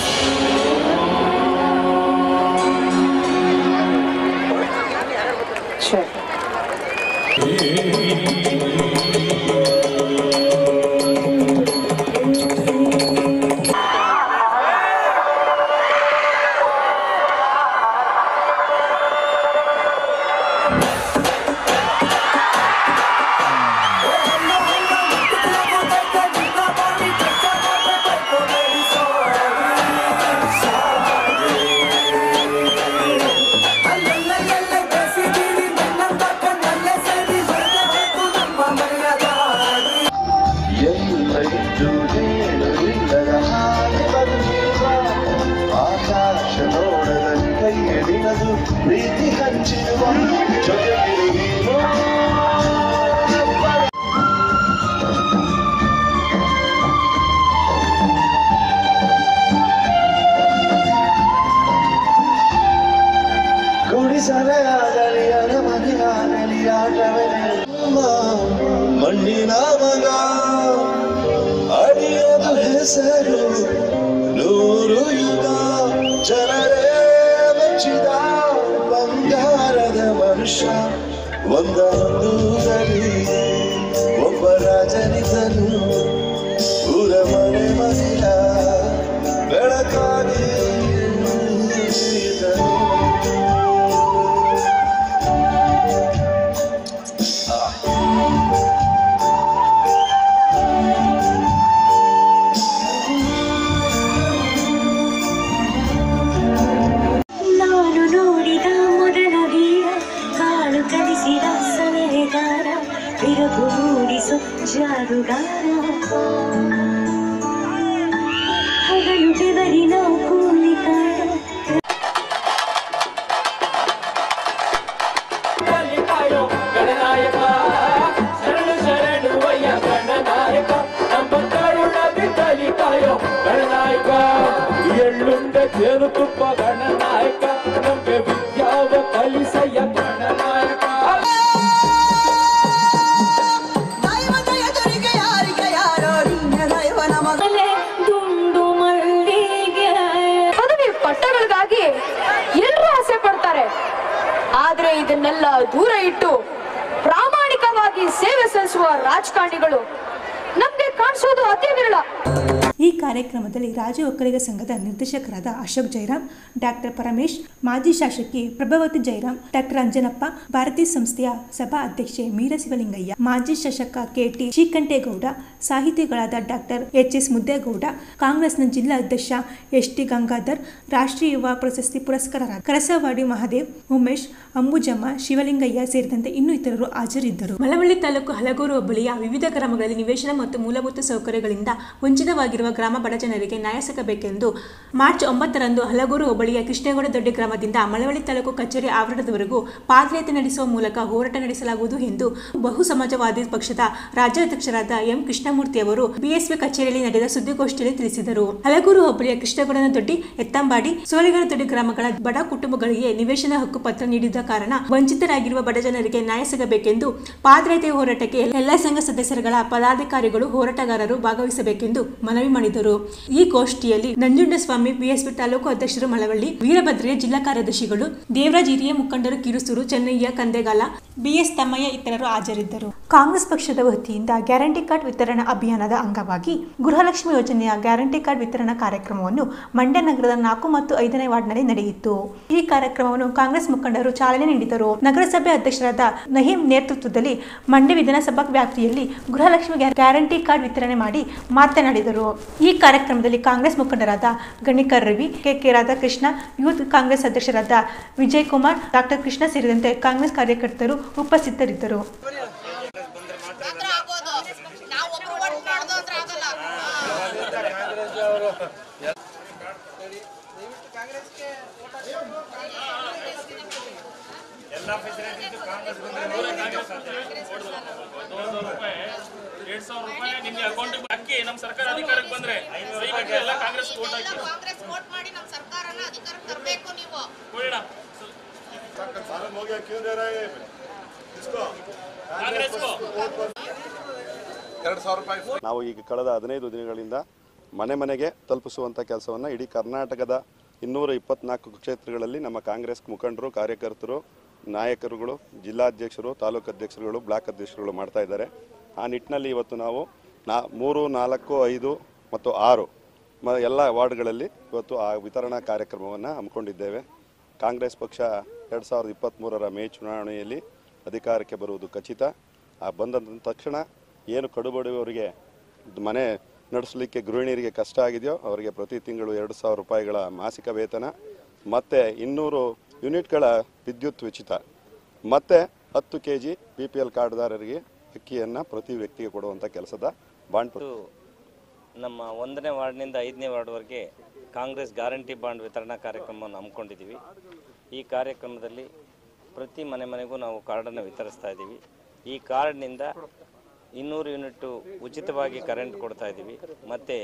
ಎಂದರಿದ್ದು ಹೇಳಲಿಲ್ಲದ ಹಾಗೆ ಬದುಕಿರುವ ಆಕಾಶ ನೋಡದ ಕೈ ಹಿಡಿದು ಪ್ರೀತಿ ಹಂಚಿರುವ ಜೊತೆಗಿರುವೀನು ಗುಡಿಸಲೇ ಆಗಲಿ ಅರಮನೆ ಆಗಲಿ ಆಟವೇ ನಮ್ಮ ಮಣ್ಣಿನ ಮಗ ಅಡಿಯದು ಹೆಸರು ನೂರು ಯುಗ ಜನರೇ ಮೆಚ್ಚಿದ ಬಂಗಾರದ ಮನುಷ್ಯ ಒಂದೊಂದೂರಲ್ಲಿ ಒಬ್ಬ ರಾಜನಿದ್ದನು ಊರ ಮನೆ ಮನೆಯ ಬೆಳಕಾಗಿ ಇದ್ದನು. ನಾನು ನೋಡಿದ ಮೊದಲ ವೀರ ಕಾಳು ಕಲಿಸಿದ ಸಲಹೆಗಾರ ತಿರುಗು ಮೂಡಿಸು ಜಾರುಗಾರ ಹಗಲು ಬೆವರಿನ ಕೂಲಿಕಾರ ಗಣನಾಯಕ ಶರಣು ಶರಣು ವಯ್ಯ ಗಣನಾಯಕ ನಮ್ಮ ಕರುಣ ಬಿದ್ದಲಿ ಕಾಯೋ ಗಣನಾಯಕ ಎಳ್ಳುಂಡ ಜೇನುತುಪ್ಪ ಗಣನಾಯಕ ನಮ್ಗೆ ವಿದ್ಯಾವ ಕಲಿಸಯ್ಯ ಗಣನಾಯಕ ದುಂಡು ಮಲ್ಲಿಗೆ ಪದವಿ ಪಟ್ಟಗಳಿಗಾಗಿ ಎಲ್ಲರೂ ಆಸೆ ಪಡ್ತಾರೆ ಆದ್ರೆ ಇದನ್ನೆಲ್ಲ ದೂರ ಇಟ್ಟು ಪ್ರಾಮಾಣಿಕವಾಗಿ ಸೇವೆ ಸಲ್ಲಿಸುವ ರಾಜಕಾರಣಿಗಳು ನಮ್ಗೆ ಕಾಣಿಸೋದು ಅತಿ ವಿರಳ ಈ ಕಾರ್ಯಕ್ರಮದಲ್ಲಿ ರಾಜ್ಯ ಒಕ್ಕಲಿಗ ಸಂಘದ ನಿರ್ದೇಶಕರಾದ ಅಶೋಕ್ ಜೈರಾಮ್ ಡಾಕ್ಟರ್ ಪರಮೇಶ್ ಮಾಜಿ ಶಾಸಕಿ ಪ್ರಭಾವತಿ ಜೈರಾಮ್ ಡಾಕ್ಟರ್ ಅಂಜನಪ್ಪ ಭಾರತೀಯ ಸಂಸ್ಥೆಯ ಸಭಾ ಅಧ್ಯಕ್ಷೆ ಮೀರ ಶಿವಲಿಂಗಯ್ಯ ಮಾಜಿ ಶಾಸಕ ಕೆಟಿ ಶ್ರೀಕಂಠೇಗೌಡ ಸಾಹಿತಿಗಳಾದ ಡಾಕ್ಟರ್ ಎಚ್ ಎಸ್ ಮುದ್ದೇಗೌಡ ಕಾಂಗ್ರೆಸ್ನ ಜಿಲ್ಲಾ ಅಧ್ಯಕ್ಷ ಎಸ್ ಟಿ ಗಂಗಾಧರ್ ರಾಷ್ಟ್ರೀಯ ಯುವ ಪ್ರಶಸ್ತಿ ಪುರಸ್ಕಾರರಾದ ಕರಸವಾಡಿ ಮಹಾದೇವ್ ಉಮೇಶ್ ಅಂಬುಜಮ್ಮ ಶಿವಲಿಂಗಯ್ಯ ಸೇರಿದಂತೆ ಇನ್ನೂ ಇತರರು ಹಾಜರಿದ್ದರು ಮಳವಳ್ಳಿ ತಾಲೂಕು ಹಲಗೂರು ಹೋಬಳಿಯ ವಿವಿಧ ಗ್ರಾಮಗಳಲ್ಲಿ ನಿವೇಶನ ಮತ್ತು ಮೂಲಭೂತ ಸೌಕರ್ಯಗಳಿಂದ ವಂಚಿತವಾಗಿರುವ ಗ್ರಾಮ ಬಡ ಜನರಿಗೆ ನ್ಯಾಯ ಸಿಗಬೇಕೆಂದು ಮಾರ್ಚ್ ಒಂಬತ್ತರಂದು ಹಲಗೂರು ಹೋಬಳಿಯ ಕೃಷ್ಣೇಗೌಡ ದೊಡ್ಡ ಗ್ರಾಮದಿಂದ ಮಳವಳ್ಳಿ ತಾಲೂಕು ಕಚೇರಿ ಆವರಣದವರೆಗೂ ಪಾದಯಾತ್ರೆ ನಡೆಸುವ ಮೂಲಕ ಹೋರಾಟ ನಡೆಸಲಾಗುವುದು ಎಂದು ಬಹು ಸಮಾಜವಾದಿ ಪಕ್ಷದ ರಾಜ್ಯಾಧ್ಯಕ್ಷರಾದ ಎಂ ಕೃಷ್ಣಮೂರ್ತಿ ಅವರು ಬಿಎಸ್ಪಿ ಕಚೇರಿಯಲ್ಲಿ ನಡೆದ ಸುದ್ದಿಗೋಷ್ಠಿಯಲ್ಲಿ ತಿಳಿಸಿದರು ಹಲಗೂರು ಹೋಬಳಿಯ ಕೃಷ್ಣಗೌಡನ ದೊಡ್ಡಿ ಎತ್ತಂಬಾಡಿ ಸೋಲಿಗರ ದೊಡ್ಡಿ ಗ್ರಾಮಗಳ ಬಡ ಕುಟುಂಬಗಳಿಗೆ ನಿವೇಶನ ಹಕ್ಕು ಪತ್ರ ನೀಡಿದ ಕಾರಣ ವಂಚಿತರಾಗಿರುವ ಬಡ ಜನರಿಗೆ ನ್ಯಾಯ ಸಿಗಬೇಕೆಂದು ಪಾದಯಾತ್ರೆ ಹೋರಾಟಕ್ಕೆ ಎಲ್ಲಾ ಸಂಘ ಸದಸ್ಯರುಗಳ ಪದಾಧಿಕಾರಿಗಳು ಹೋರಾಟಗಾರರು ಭಾಗವಹಿಸಬೇಕೆಂದು ಮನವಿ ಮಾಡಿದರು ಈ ಗೋಷ್ಠಿಯಲ್ಲಿ ನಂಜುಂಡಸ್ವಾಮಿ ಬಿಎಸ್ಪಿ ತಾಲೂಕು ಅಧ್ಯಕ್ಷರು ಮಳವಳ್ಳಿ ವೀರಭದ್ರಯ್ಯ ಜಿಲ್ಲಾ ಕಾರ್ಯದರ್ಶಿಗಳು ದೇವರಾಜ್ ಹಿರಿಯ ಮುಖಂಡರು ಕಿರುಸೂರು ಚೆನ್ನಯ್ಯ ಕಂದೆಗಾಲ ಬಿಎಸ್ ತಮ್ಮಯ್ಯ ಇತರರು ಹಾಜರಿದ್ದರು ಕಾಂಗ್ರೆಸ್ ಪಕ್ಷದ ವತಿಯಿಂದ ಗ್ಯಾರಂಟಿ ಕಾರ್ಡ್ ವಿತರಣಾ ಅಭಿಯಾನದ ಅಂಗವಾಗಿ ಗೃಹಲಕ್ಷ್ಮಿ ಯೋಜನೆಯ ಗ್ಯಾರಂಟಿ ಕಾರ್ಡ್ ವಿತರಣಾ ಕಾರ್ಯಕ್ರಮವನ್ನು ಮಂಡ್ಯ ನಗರದ ನಾಲ್ಕು ಮತ್ತು ಐದನೇ ವಾರ್ಡ್ನಲ್ಲಿ ನಡೆಯಿತು ಈ ಕಾರ್ಯಕ್ರಮವನ್ನು ಕಾಂಗ್ರೆಸ್ ಮುಖಂಡರು ಚಾಲನೆ ನೀಡಿದರು ನಗರಸಭೆ ಅಧ್ಯಕ್ಷರಾದ ನಹೀಂ ನೇತೃತ್ವದಲ್ಲಿ ಮಂಡ್ಯ ವಿಧಾನಸಭಾ ವ್ಯಾಪ್ತಿಯಲ್ಲಿ ಗೃಹಲಕ್ಷ್ಮಿ ಗ್ಯಾರಂಟಿ ಕಾರ್ಡ್ ವಿತರಣೆ ಮಾಡಿ ಮಾತನಾಡಿದರು ಈ ಕಾರ್ಯಕ್ರಮದಲ್ಲಿ ಕಾಂಗ್ರೆಸ್ ಮುಖಂಡರಾದ ಗಣಿಕರ್ ರವಿ ಕೆಕೆ ರಾಧಾಕೃಷ್ಣ ಯೂತ್ ಕಾಂಗ್ರೆಸ್ ಅಧ್ಯಕ್ಷರಾದ ವಿಜಯ್ ಕುಮಾರ್ ಡಾಕ್ಟರ್ ಕೃಷ್ಣ ಸೇರಿದಂತೆ ಕಾಂಗ್ರೆಸ್ ಕಾರ್ಯಕರ್ತರು ಉಪಸ್ಥಿತರಿದ್ದರು ಎರಡ್ ಸಾವಿರ ರೂಪಾಯಿ ನಿಮ್ಗೆ ಅಕೌಂಟ್ ಅಕ್ಕಿ ನಮ್ಮ ಸರ್ಕಾರ ಅಧಿಕಾರಕ್ಕೆ ಬಂದ್ರೆ ಎಲ್ಲ ಕಾಂಗ್ರೆಸ್ ಓಟ್ ಹಾಕಿ ವೋಟ್ ಮಾಡಿ ನಮ್ಮ ಸರ್ಕಾರನ ಅಧಿಕಾರಕ್ಕೆ ತರಬೇಕು ನೀವು ಎರಡು ಸಾವಿರ ರೂಪಾಯಿ ನಾವು ಈಗ ಕಳೆದ ಹದಿನೈದು ದಿನಗಳಿಂದ ಮನೆ ಮನೆಗೆ ತಲುಪಿಸುವಂಥ ಕೆಲಸವನ್ನು ಇಡೀ ಕರ್ನಾಟಕದ ಇನ್ನೂರ ಇಪ್ಪತ್ನಾಲ್ಕು ಕ್ಷೇತ್ರಗಳಲ್ಲಿ ನಮ್ಮ ಕಾಂಗ್ರೆಸ್ ಮುಖಂಡರು ಕಾರ್ಯಕರ್ತರು ನಾಯಕರುಗಳು ಜಿಲ್ಲಾಧ್ಯಕ್ಷರು ತಾಲೂಕು ಅಧ್ಯಕ್ಷರುಗಳು ಬ್ಲಾಕ್ ಅಧ್ಯಕ್ಷರುಗಳು ಮಾಡ್ತಾ ಇದ್ದಾರೆ ಆ ನಿಟ್ಟಿನಲ್ಲಿ ಇವತ್ತು ನಾವು ನಾ ಮೂರು ನಾಲ್ಕು ಐದು ಮತ್ತು ಆರು ಮ ಎಲ್ಲ ವಾರ್ಡ್ಗಳಲ್ಲಿ ಇವತ್ತು ಆ ವಿತರಣಾ ಕಾರ್ಯಕ್ರಮವನ್ನು ಹಮ್ಮಿಕೊಂಡಿದ್ದೇವೆ ಕಾಂಗ್ರೆಸ್ ಪಕ್ಷ ಎರಡು ಸಾವಿರದ ಇಪ್ಪತ್ತ್ಮೂರರ ಮೇ ಚುನಾವಣೆಯಲ್ಲಿ ಅಧಿಕಾರಕ್ಕೆ ಬರುವುದು ಖಚಿತ ಆ ಬಂದ ತಕ್ಷಣ ಏನು ಕಡುಬಡುವವರಿಗೆ ಮನೆ ನಡೆಸಲಿಕ್ಕೆ ಗೃಹಿಣಿಯರಿಗೆ ಕಷ್ಟ ಆಗಿದೆಯೋ ಅವರಿಗೆ ಪ್ರತಿ ತಿಂಗಳು ಎರಡು ಸಾವಿರ ರೂಪಾಯಿಗಳ ಮಾಸಿಕ ವೇತನ ಮತ್ತು ಇನ್ನೂರು ಯೂನಿಟ್ಗಳ ವಿದ್ಯುತ್ ಉಚಿತ ಮತ್ತು ಹತ್ತು K G B P L ಕಾರ್ಡ್ದಾರರಿಗೆ ಅಕ್ಕಿಯನ್ನು ಪ್ರತಿ ವ್ಯಕ್ತಿಗೆ ಕೊಡುವಂಥ ಕೆಲಸದ ಬಾಂಡ್ ನಮ್ಮ ಒಂದನೇ ವಾರ್ಡ್ನಿಂದ ಐದನೇ ವಾರ್ಡ್ವರೆಗೆ ಕಾಂಗ್ರೆಸ್ ಗ್ಯಾರಂಟಿ ಬಾಂಡ್ ವಿತರಣಾ ಕಾರ್ಯಕ್ರಮವನ್ನು ಹಮ್ಮಿಕೊಂಡಿದ್ದೀವಿ ಈ ಕಾರ್ಯಕ್ರಮದಲ್ಲಿ ಪ್ರತಿ ಮನೆ ಮನೆಗೂ ನಾವು ಕಾರ್ಡನ್ನು ವಿತರಿಸ್ತಾ ಇದ್ದೀವಿ ಈ ಕಾರ್ಡ್ನಿಂದ ಇನ್ನೂರು ಯೂನಿಟ್ಟು ಉಚಿತವಾಗಿ ಕರೆಂಟ್ ಕೊಡ್ತಾ ಇದ್ದೀವಿ ಮತ್ತು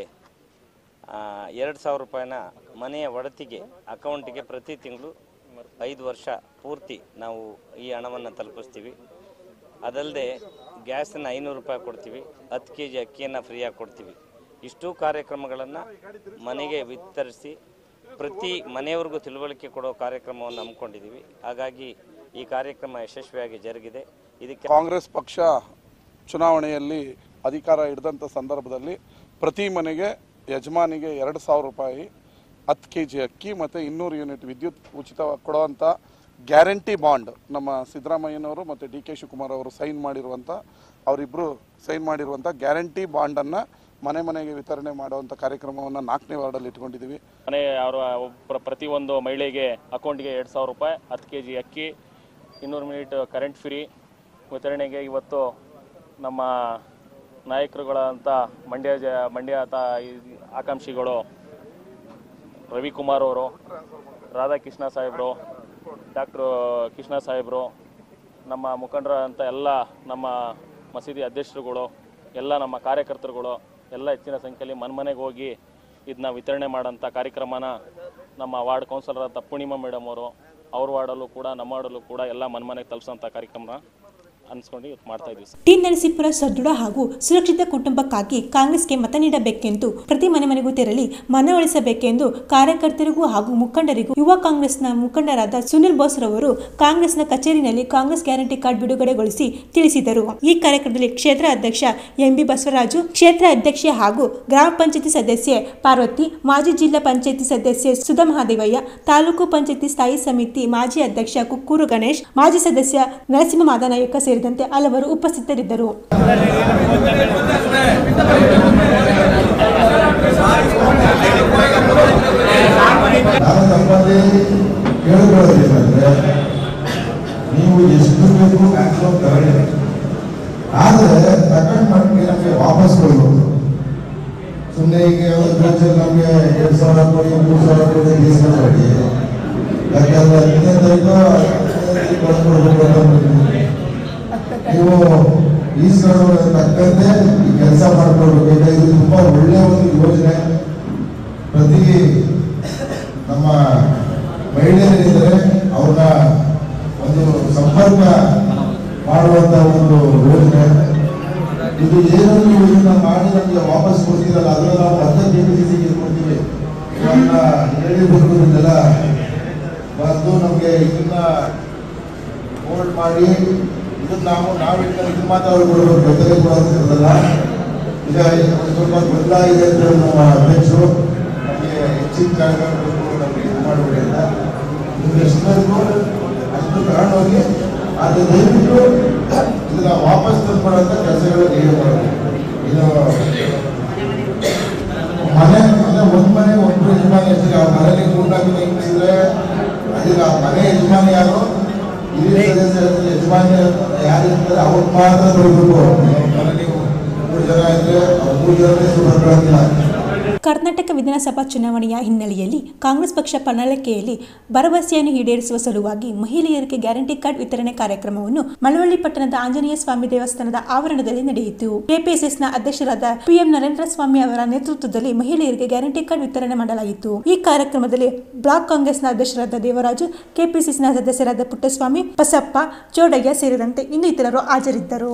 ಎರಡು ಸಾವಿರ ರೂಪಾಯಿನ ಮನೆಯ ಒಡತಿಗೆ ಅಕೌಂಟಿಗೆ ಪ್ರತಿ ತಿಂಗಳು ಐದು ವರ್ಷ ಪೂರ್ತಿ ನಾವು ಈ ಹಣವನ್ನು ತಲುಪಿಸ್ತೀವಿ ಅದಲ್ಲದೆ ಗ್ಯಾಸನ್ನು ಐನೂರು ರೂಪಾಯಿ ಕೊಡ್ತೀವಿ ಹತ್ತು ಕೆ ಜಿ ಅಕ್ಕಿಯನ್ನು ಫ್ರೀಯಾಗಿ ಕೊಡ್ತೀವಿ ಇಷ್ಟೂ ಕಾರ್ಯಕ್ರಮಗಳನ್ನು ಮನೆಗೆ ವಿತರಿಸಿ ಪ್ರತಿ ಮನೆಯವರಿಗೂ ತಿಳುವಳಿಕೆ ಕೊಡೋ ಕಾರ್ಯಕ್ರಮವನ್ನು ಹಮ್ಮಿಕೊಂಡಿದ್ದೀವಿ ಹಾಗಾಗಿ ಈ ಕಾರ್ಯಕ್ರಮ ಯಶಸ್ವಿಯಾಗಿ ಜರುಗಿದೆ ಇದಕ್ಕೆ ಕಾಂಗ್ರೆಸ್ ಪಕ್ಷ ಚುನಾವಣೆಯಲ್ಲಿ ಅಧಿಕಾರ ಹಿಡಿದಂಥ ಸಂದರ್ಭದಲ್ಲಿ ಪ್ರತಿ ಮನೆಗೆ ಯಜಮಾನಿಗೆ ಎರಡು ಸಾವಿರ ರೂಪಾಯಿ ಹತ್ತು ಕೆ ಜಿ ಅಕ್ಕಿ ಮತ್ತು ಇನ್ನೂರು ಯೂನಿಟ್ ವಿದ್ಯುತ್ ಉಚಿತ ಕೊಡುವಂಥ ಗ್ಯಾರಂಟಿ ಬಾಂಡ್ ನಮ್ಮ ಸಿದ್ದರಾಮಯ್ಯನವರು ಮತ್ತು ಡಿ ಕೆ ಶಿವಕುಮಾರ್ ಅವರು ಸೈನ್ ಮಾಡಿರುವಂಥ ಅವರಿಬ್ಬರು ಸೈನ್ ಮಾಡಿರುವಂಥ ಗ್ಯಾರಂಟಿ ಬಾಂಡನ್ನು ಮನೆ ಮನೆಗೆ ವಿತರಣೆ ಮಾಡುವಂಥ ಕಾರ್ಯಕ್ರಮವನ್ನು ನಾಲ್ಕನೇ ವಾರ್ಡಲ್ಲಿ ಇಟ್ಕೊಂಡಿದ್ದೀವಿ ಮನೆ ಅವರ ಒಬ್ಬರ ಪ್ರತಿಯೊಂದು ಮಹಿಳೆಗೆ ಅಕೌಂಟ್ಗೆ ಎರಡು ಸಾವಿರ ರೂಪಾಯಿ ಹತ್ತು ಕೆ ಜಿ ಅಕ್ಕಿ ಇನ್ನೂರು ಮಿನಿಟ್ ಕರೆಂಟ್ ಫ್ರೀ ವಿತರಣೆಗೆ ಇವತ್ತು ನಮ್ಮ ನಾಯಕರುಗಳಂತ ಮಂಡ್ಯ ಜ ಮಂಡ್ಯ ತ ಈ ಆಕಾಂಕ್ಷಿಗಳು ರವಿಕುಮಾರ್ ಅವರು ರಾಧಾಕೃಷ್ಣ ಸಾಹೇಬರು ಡಾಕ್ಟ್ರು ಕೃಷ್ಣ ಸಾಹೇಬರು ನಮ್ಮ ಮುಖಂಡರಂಥ ಎಲ್ಲ ನಮ್ಮ ಮಸೀದಿ ಅಧ್ಯಕ್ಷರುಗಳು ಎಲ್ಲ ನಮ್ಮ ಕಾರ್ಯಕರ್ತರುಗಳು ಎಲ್ಲ ಹೆಚ್ಚಿನ ಸಂಖ್ಯೆಯಲ್ಲಿ ಮನೆಗೆ ಹೋಗಿ ಇದನ್ನ ವಿತರಣೆ ಮಾಡೋಂಥ ಕಾರ್ಯಕ್ರಮನ ನಮ್ಮ ವಾರ್ಡ್ ಕೌನ್ಸಿಲರ್ ಅಂತ ಪೂರ್ಣಿಮಾ ಮೇಡಮ್ ಅವರು ಅವ್ರ ವಾರ್ಡಲ್ಲೂ ಕೂಡ ನಮ್ಮ ವಾರ್ಡಲ್ಲೂ ಕೂಡ ಎಲ್ಲ ಮನೆಗೆ ತಲುಪಿಸೋಂಥ ಕಾರ್ಯಕ್ರಮನ ಅನ್ಸ್ಕೊಂಡು ಇವತ್ತು ಮಾಡ್ತಾ ಇದ್ದೀವಿ ಸರ್ ಟಿ ನರಸೀಪುರ ಸದೃಢ ಹಾಗೂ ಸುರಕ್ಷಿತ ಕುಟುಂಬಕ್ಕಾಗಿ ಕಾಂಗ್ರೆಸ್ಗೆ ಮತ ನೀಡಬೇಕೆಂದು ಪ್ರತಿ ಮನೆ ಮನೆಗೂ ತೆರಳಿ ಮನವೊಲಿಸಬೇಕೆಂದು ಕಾರ್ಯಕರ್ತರಿಗೂ ಹಾಗೂ ಮುಖಂಡರಿಗೂ ಯುವ ಕಾಂಗ್ರೆಸ್ನ ಮುಖಂಡರಾದ ಸುನಿಲ್ ಬೋಸ್ ರವರು ಕಾಂಗ್ರೆಸ್ನ ಕಚೇರಿನಲ್ಲಿ ಕಾಂಗ್ರೆಸ್ ಗ್ಯಾರಂಟಿ ಕಾರ್ಡ್ ಬಿಡುಗಡೆಗೊಳಿಸಿ ತಿಳಿಸಿದರು ಈ ಕಾರ್ಯಕ್ರಮದಲ್ಲಿ ಕ್ಷೇತ್ರ ಅಧ್ಯಕ್ಷ ಎಂಬಿ ಬಸವರಾಜು ಕ್ಷೇತ್ರ ಅಧ್ಯಕ್ಷೆ ಹಾಗೂ ಗ್ರಾಮ ಪಂಚಾಯತಿ ಸದಸ್ಯೆ ಪಾರ್ವತಿ ಮಾಜಿ ಜಿಲ್ಲಾ ಪಂಚಾಯತಿ ಸದಸ್ಯೆ ಸುಧಾ ಮಹಾದೇವಯ್ಯ ತಾಲೂಕು ಪಂಚಾಯತಿ ಸ್ಥಾಯಿ ಸಮಿತಿ ಮಾಜಿ ಅಧ್ಯಕ್ಷ ಕುಕ್ಕೂರು ಗಣೇಶ್ ಮಾಜಿ ಸದಸ್ಯ ನರಸಿಂಹ ಮಾದನಾಯಕ ಸೇರಿದಂತೆ ಹಲವರು ಉಪಸ್ಥಿತರಿದ್ದರು ನಾನು ತಮ್ಮಲ್ಲಿ ಕೇಳಿಕೊಳ್ಳೋದೇನೆಂದ್ರೆ ನೀವು ಎಷ್ಟು ಬೇಕು ಮ್ಯಾಕ್ಸಿಮಮ್ ತಗೊಳ್ಳಿ ಆದರೆ ತಗೊಂಡು ನಮಗೆ ನಮಗೆ ವಾಪಸ್ ಕೊಡ್ಬೋದು ಸುಮ್ಮನೆ ಈಗ ಯಾವ್ದಾದ್ರು ನಮಗೆ ಎರಡು ಸಾವಿರ ಕೊಡಿ ಮೂರು ಸಾವಿರ ಕೊಡಿ ಇಸ್ಕೊಂಡ್ಬಿಡಿ ಯಾಕಂದ್ರೆ ಹತ್ತನೇ ತಾರೀಕು ಕೊಡ್ಬೇಕು ಅಂತ ಅಂದ್ಬಿಟ್ಟು ನೀವು ಈಸ್ಕೊಂಡು ತಕ್ಕಂತೆ ಈ ಕೆಲಸ ಮಾಡ್ಕೊಳ್ಬೇಕು ಇದು ತುಂಬಾ ಒಳ್ಳೆಯ ಒಂದು ಯೋಜನೆ ಪ್ರತಿ ನಮ್ಮ ಮಹಿಳೆಯರಿದ್ದರೆ ಅವ್ರನ್ನ ಒಂದು ಸಂಪರ್ಕ ಮಾಡುವಂತ ಒಂದು ಯೋಜನೆ ಇದು ಏನನ್ನು ನೀವು ಇದನ್ನ ಮಾಡಿ ನಮಗೆ ವಾಪಸ್ ಕೊಡ್ತೀರಲ್ಲ ಅದನ್ನ ನಾವು ಮತ್ತೆ ಕೆ ಪಿ ಸಿ ಸಿಗೆ ಕೊಡ್ತೀವಿ ಇವನ್ನ ಹೇಳಿರ್ಬೇಕು ಇದೆಲ್ಲ ಬಂದು ನಮಗೆ ಇದನ್ನ ಹೋಲ್ಡ್ ಮಾಡಿ ಇದನ್ನ ನಾವು ನಾವು ಇಟ್ಕೊಂಡು ಇದು ಮಾತ್ರ ಅವ್ರಿಗೆ ಕೊಡಬೇಕು ಬೆತ್ತಲೆ ಕೊಡೋದಿರಲ್ಲ ಈಗ ಒಂದು ಸ್ವಲ್ಪ ಬದಲಾಗಿದೆ ಅಂತ ಹೇಳಿ ನಮ್ಮ ಅಧ್ಯಕ್ಷರು ನಮಗೆ ಹೆಚ್ಚಿನ ಕಾರ್ಯಕ್ರಮಗಳು ನಮಗೆ ಇದು ಮಾಡಬೇಡಿ ಅಂತ ನಿಮ್ಗೆ ಎಷ್ಟು ಬೇಕು ಅಷ್ಟು ತಗೊಂಡೋಗಿ ಆದರೆ ದಯವಿಟ್ಟು ಇದನ್ನ ವಾಪಸ್ ತಂದ್ಕೊಡೋಂಥ ಕೆಲಸಗಳು ನೀವು ಮಾಡಬೇಕು ಇದು ಮನೆ ಅಂದ್ರೆ ಒಂದ್ ಮನೆ ಒಬ್ರು ಯಜಮಾನಿ ಇರ್ತಾರೆ ಆ ಮನೇಲಿ ಮೂರ್ನಾಲ್ಕು ನಿಂತಿದ್ರೆ ಅದಕ್ಕೆ ಆ ಮನೆ ಯಜಮಾನಿ ಯಾರು ಹಿರಿಯ ಸದಸ್ಯ ಯಜಮಾನಿ ಯಾರು ಇರ್ತಾರೆ ಅವ್ರು ಮಾತ್ರ ಬರಬೇಕು ಮನೆ ನೀವು ಮೂರು ಜನ ಇದ್ರೆ ಅವ್ರು ಮೂರು ಜನನೇ ಬರ್ಕೊಳ್ಳೋದಿಲ್ಲ ಕರ್ನಾಟಕ ವಿಧಾನಸಭಾ ಚುನಾವಣೆಯ ಹಿನ್ನೆಲೆಯಲ್ಲಿ ಕಾಂಗ್ರೆಸ್ ಪಕ್ಷ ಪ್ರಣಾಳಿಕೆಯಲ್ಲಿ ಭರವಸೆಯನ್ನು ಈಡೇರಿಸುವ ಸಲುವಾಗಿ ಮಹಿಳೆಯರಿಗೆ ಗ್ಯಾರಂಟಿ ಕಾರ್ಡ್ ವಿತರಣೆ ಕಾರ್ಯಕ್ರಮವನ್ನು ಮಳವಳ್ಳಿ ಪಟ್ಟಣದ ಆಂಜನೇಯ ಸ್ವಾಮಿ ದೇವಸ್ಥಾನದ ಆವರಣದಲ್ಲಿ ನಡೆಯಿತು ಕೆಪಿಎಸ್ಎಸ್ನ ಅಧ್ಯಕ್ಷರಾದ ಪಿಎಂ ನರೇಂದ್ರ ಸ್ವಾಮಿ ಅವರ ನೇತೃತ್ವದಲ್ಲಿ ಮಹಿಳೆಯರಿಗೆ ಗ್ಯಾರಂಟಿ ಕಾರ್ಡ್ ವಿತರಣೆ ಮಾಡಲಾಯಿತು ಈ ಕಾರ್ಯಕ್ರಮದಲ್ಲಿ ಬ್ಲಾಕ್ ಕಾಂಗ್ರೆಸ್ನ ಅಧ್ಯಕ್ಷರಾದ ದೇವರಾಜು ಕೆಪಿಸಿಸಿನ ಸದಸ್ಯರಾದ ಪುಟ್ಟಸ್ವಾಮಿ ಬಸಪ್ಪ ಚೋಡಯ್ಯ ಸೇರಿದಂತೆ ಇನ್ನು ಇತರರು ಹಾಜರಿದ್ದರು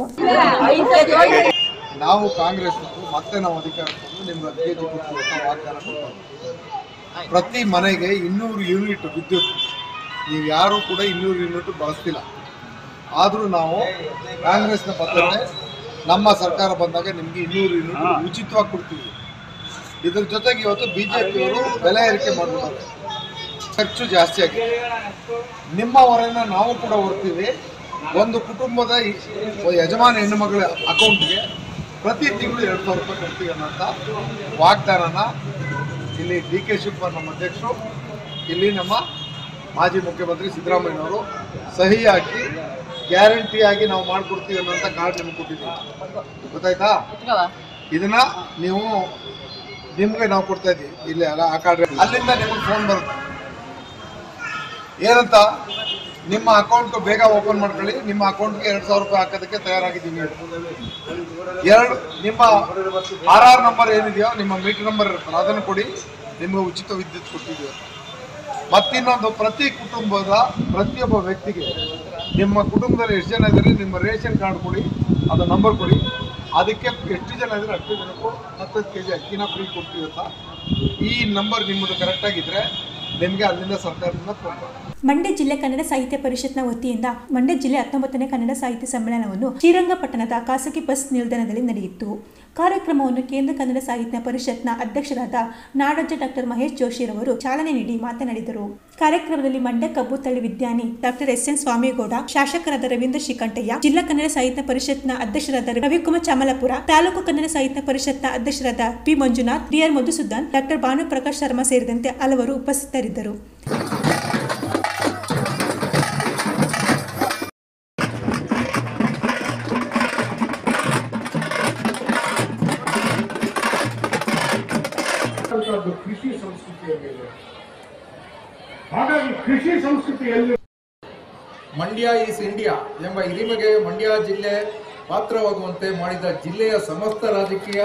ನಾವು ಕಾಂಗ್ರೆಸ್ ಮತ್ತೆ ನಾವು ಅಧಿಕಾರ ತಂದು ನಿಮ್ಗೆ ಹತ್ತು ಕೆಜಿ ಕೊಡ್ತೀವಿ ಅಂತ ವಾಗ್ದಾನ ಕೊಡ್ತೀವಿ ಪ್ರತಿ ಮನೆಗೆ ಇನ್ನೂರು ಯೂನಿಟ್ ವಿದ್ಯುತ್ ನೀವು ಯಾರೂ ಕೂಡ ಇನ್ನೂರು ಯೂನಿಟ್ ಬಳಸ್ತಿಲ್ಲ ಆದರೂ ನಾವು ಕಾಂಗ್ರೆಸ್ನ ಬದ್ಧತೆ ನಮ್ಮ ಸರ್ಕಾರ ಬಂದಾಗ ನಿಮಗೆ ಇನ್ನೂರು ಯೂನಿಟ್ ಉಚಿತವಾಗಿ ಕೊಡ್ತೀವಿ ಇದ್ರ ಜೊತೆಗೆ ಇವತ್ತು ಬಿ ಜೆ ಪಿಯವರು ಬೆಲೆ ಏರಿಕೆ ಮಾಡ್ಬಿಟ್ಟಾರೆ ಖರ್ಚು ಜಾಸ್ತಿ ಆಗಿದೆ ನಿಮ್ಮ ಹೊರೆನ ನಾವು ಕೂಡ ಹೊರ್ತೀವಿ ಒಂದು ಕುಟುಂಬದ ಈ- ಯಜಮಾನ ಹೆಣ್ಣುಮಗಳ ಅಕೌಂಟ್ಗೆ ಪ್ರತಿ ತಿಂಗಳು ಎರಡು ಸಾವಿರ ರೂಪಾಯಿ ಕೊಡ್ತೀವಿ ಅನ್ನೋಂಥ ವಾಗ್ದಾನನ ಇಲ್ಲಿ ಡಿ ಕೆ ಶಿವಕುಮಾರ್ ನಮ್ಮ ಅಧ್ಯಕ್ಷರು ಇಲ್ಲಿ ನಮ್ಮ ಮಾಜಿ ಮುಖ್ಯಮಂತ್ರಿ ಸಿದ್ದರಾಮಯ್ಯನವರು ಸಹಿ ಹಾಕಿ ಗ್ಯಾರಂಟಿಯಾಗಿ ನಾವು ಮಾಡಿಕೊಡ್ತೀವಿ ಅನ್ನೋಂಥ ಕಾರ್ಡ್ ನಿಮ್ಗೆ ಕೊಟ್ಟಿದ್ದೀವಿ ಗೊತ್ತಾಯ್ತಾ ಇದನ್ನ ನೀವು ನಿಮ್ಗೆ ನಾವು ಕೊಡ್ತಾ ಇದ್ದೀವಿ ಇಲ್ಲಿ ಅಲ್ಲ ಆ ಕಾರ್ಡ್ ಅಲ್ಲಿಂದ ನಿಮಗೆ ಫೋನ್ ಬರುತ್ತೆ ಏನಂತ ನಿಮ್ಮ ಅಕೌಂಟ್ ಬೇಗ ಓಪನ್ ಮಾಡ್ಕೊಳ್ಳಿ ನಿಮ್ಮ ಅಕೌಂಟ್ಗೆ ಎರಡು ಸಾವಿರ ರೂಪಾಯಿ ಹಾಕೋದಕ್ಕೆ ತಯಾರಾಗಿದ್ದೀವಿ ಎರಡು ನಿಮ್ಮ ಆರ್ ಆರ್ ನಂಬರ್ ಏನಿದೆಯೋ ನಿಮ್ಮ ಮೀಟರ್ ನಂಬರ್ ಇರುತ್ತಲ್ಲ ಅದನ್ನು ಕೊಡಿ ನಿಮಗೆ ಉಚಿತ ವಿದ್ಯುತ್ ಕೊಟ್ಟಿದ್ದೀವಿ ಅಂತ. ಮತ್ತಿನ್ನೊಂದು ಪ್ರತಿ ಕುಟುಂಬದ ಪ್ರತಿಯೊಬ್ಬ ವ್ಯಕ್ತಿಗೆ ನಿಮ್ಮ ಕುಟುಂಬದಲ್ಲಿ ಎಷ್ಟು ಜನ ಇದ್ದಾರೆ ನಿಮ್ಮ ರೇಷನ್ ಕಾರ್ಡ್ ಕೊಡಿ ಅದು ನಂಬರ್ ಕೊಡಿ ಅದಕ್ಕೆ ಎಷ್ಟು ಜನ ಇದ್ದಾರೆ ಅಷ್ಟು ಜನಕ್ಕೂ ಹತ್ತತ್ತು ಕೆ ಜಿ ಅಕ್ಕಿನ ಫ್ರೀ ಕೊಡ್ತೀವಿ ಅಂತ ಈ ನಂಬರ್ ನಿಮ್ಮದು ಕರೆಕ್ಟಾಗಿದ್ದರೆ ನಿಮಗೆ ಅಲ್ಲಿಂದ ಸರ್ಕಾರದಿಂದ ಫೋನ್ ಬರುತ್ತೆ ಮಂಡ್ಯ ಜಿಲ್ಲೆ ಕನ್ನಡ ಸಾಹಿತ್ಯ ಪರಿಷತ್ನ ವತಿಯಿಂದ ಮಂಡ್ಯ ಜಿಲ್ಲೆ ಹತ್ತೊಂಬತ್ತನೇ ಕನ್ನಡ ಸಾಹಿತ್ಯ ಸಮ್ಮೇಳನವನ್ನು ಶ್ರೀರಂಗಪಟ್ಟಣದ ಖಾಸಗಿ ಬಸ್ ನಿಲ್ದಾಣದಲ್ಲಿ ನಡೆಯಿತು ಕಾರ್ಯಕ್ರಮವನ್ನು ಕೇಂದ್ರ ಕನ್ನಡ ಸಾಹಿತ್ಯ ಪರಿಷತ್ನ ಅಧ್ಯಕ್ಷರಾದ ನಾಡೋಜ ಡಾಕ್ಟರ್ ಮಹೇಶ್ ಜೋಶಿರವರು ಚಾಲನೆ ನೀಡಿ ಮಾತನಾಡಿದರು ಕಾರ್ಯಕ್ರಮದಲ್ಲಿ ಮಂಡ್ಯ ಕಬ್ಬು ತಳಿ ವಿಜ್ಞಾನಿ ಡಾಕ್ಟರ್ ಎಸ್ ಎನ್ ಸ್ವಾಮಿಗೌಡ ಶಾಸಕರಾದ ರವೀಂದ್ರ ಶ್ರೀಕಂಠಯ್ಯ ಜಿಲ್ಲಾ ಕನ್ನಡ ಸಾಹಿತ್ಯ ಪರಿಷತ್ನ ಅಧ್ಯಕ್ಷರಾದ ರವಿಕುಮಾರ್ ಚಾಮಲಾಪುರ ತಾಲೂಕು ಕನ್ನಡ ಸಾಹಿತ್ಯ ಪರಿಷತ್ನ ಅಧ್ಯಕ್ಷರಾದ P Manjunath D R Madhusudan doctor Bhanuprakash Sharma ಸೇರಿದಂತೆ ಹಲವರು ಉಪಸ್ಥಿತರಿದ್ದರು ಅಂತದ್ದು ಕೃಷಿ ಸಂಸ್ಕೃತಿಯ ಮೇಲೆ ಹಾಗಾಗಿ ಕೃಷಿ ಸಂಸ್ಕೃತಿಯಲ್ಲಿ ಮಂಡ್ಯ ಈಸ್ ಇಂಡಿಯಾ ಎಂಬ ಹಿರಿಮೆಗೆ ಮಂಡ್ಯ ಜಿಲ್ಲೆ ಪಾತ್ರವಾಗುವಂತೆ ಮಾಡಿದ ಜಿಲ್ಲೆಯ ಸಮಸ್ತ ರಾಜಕೀಯ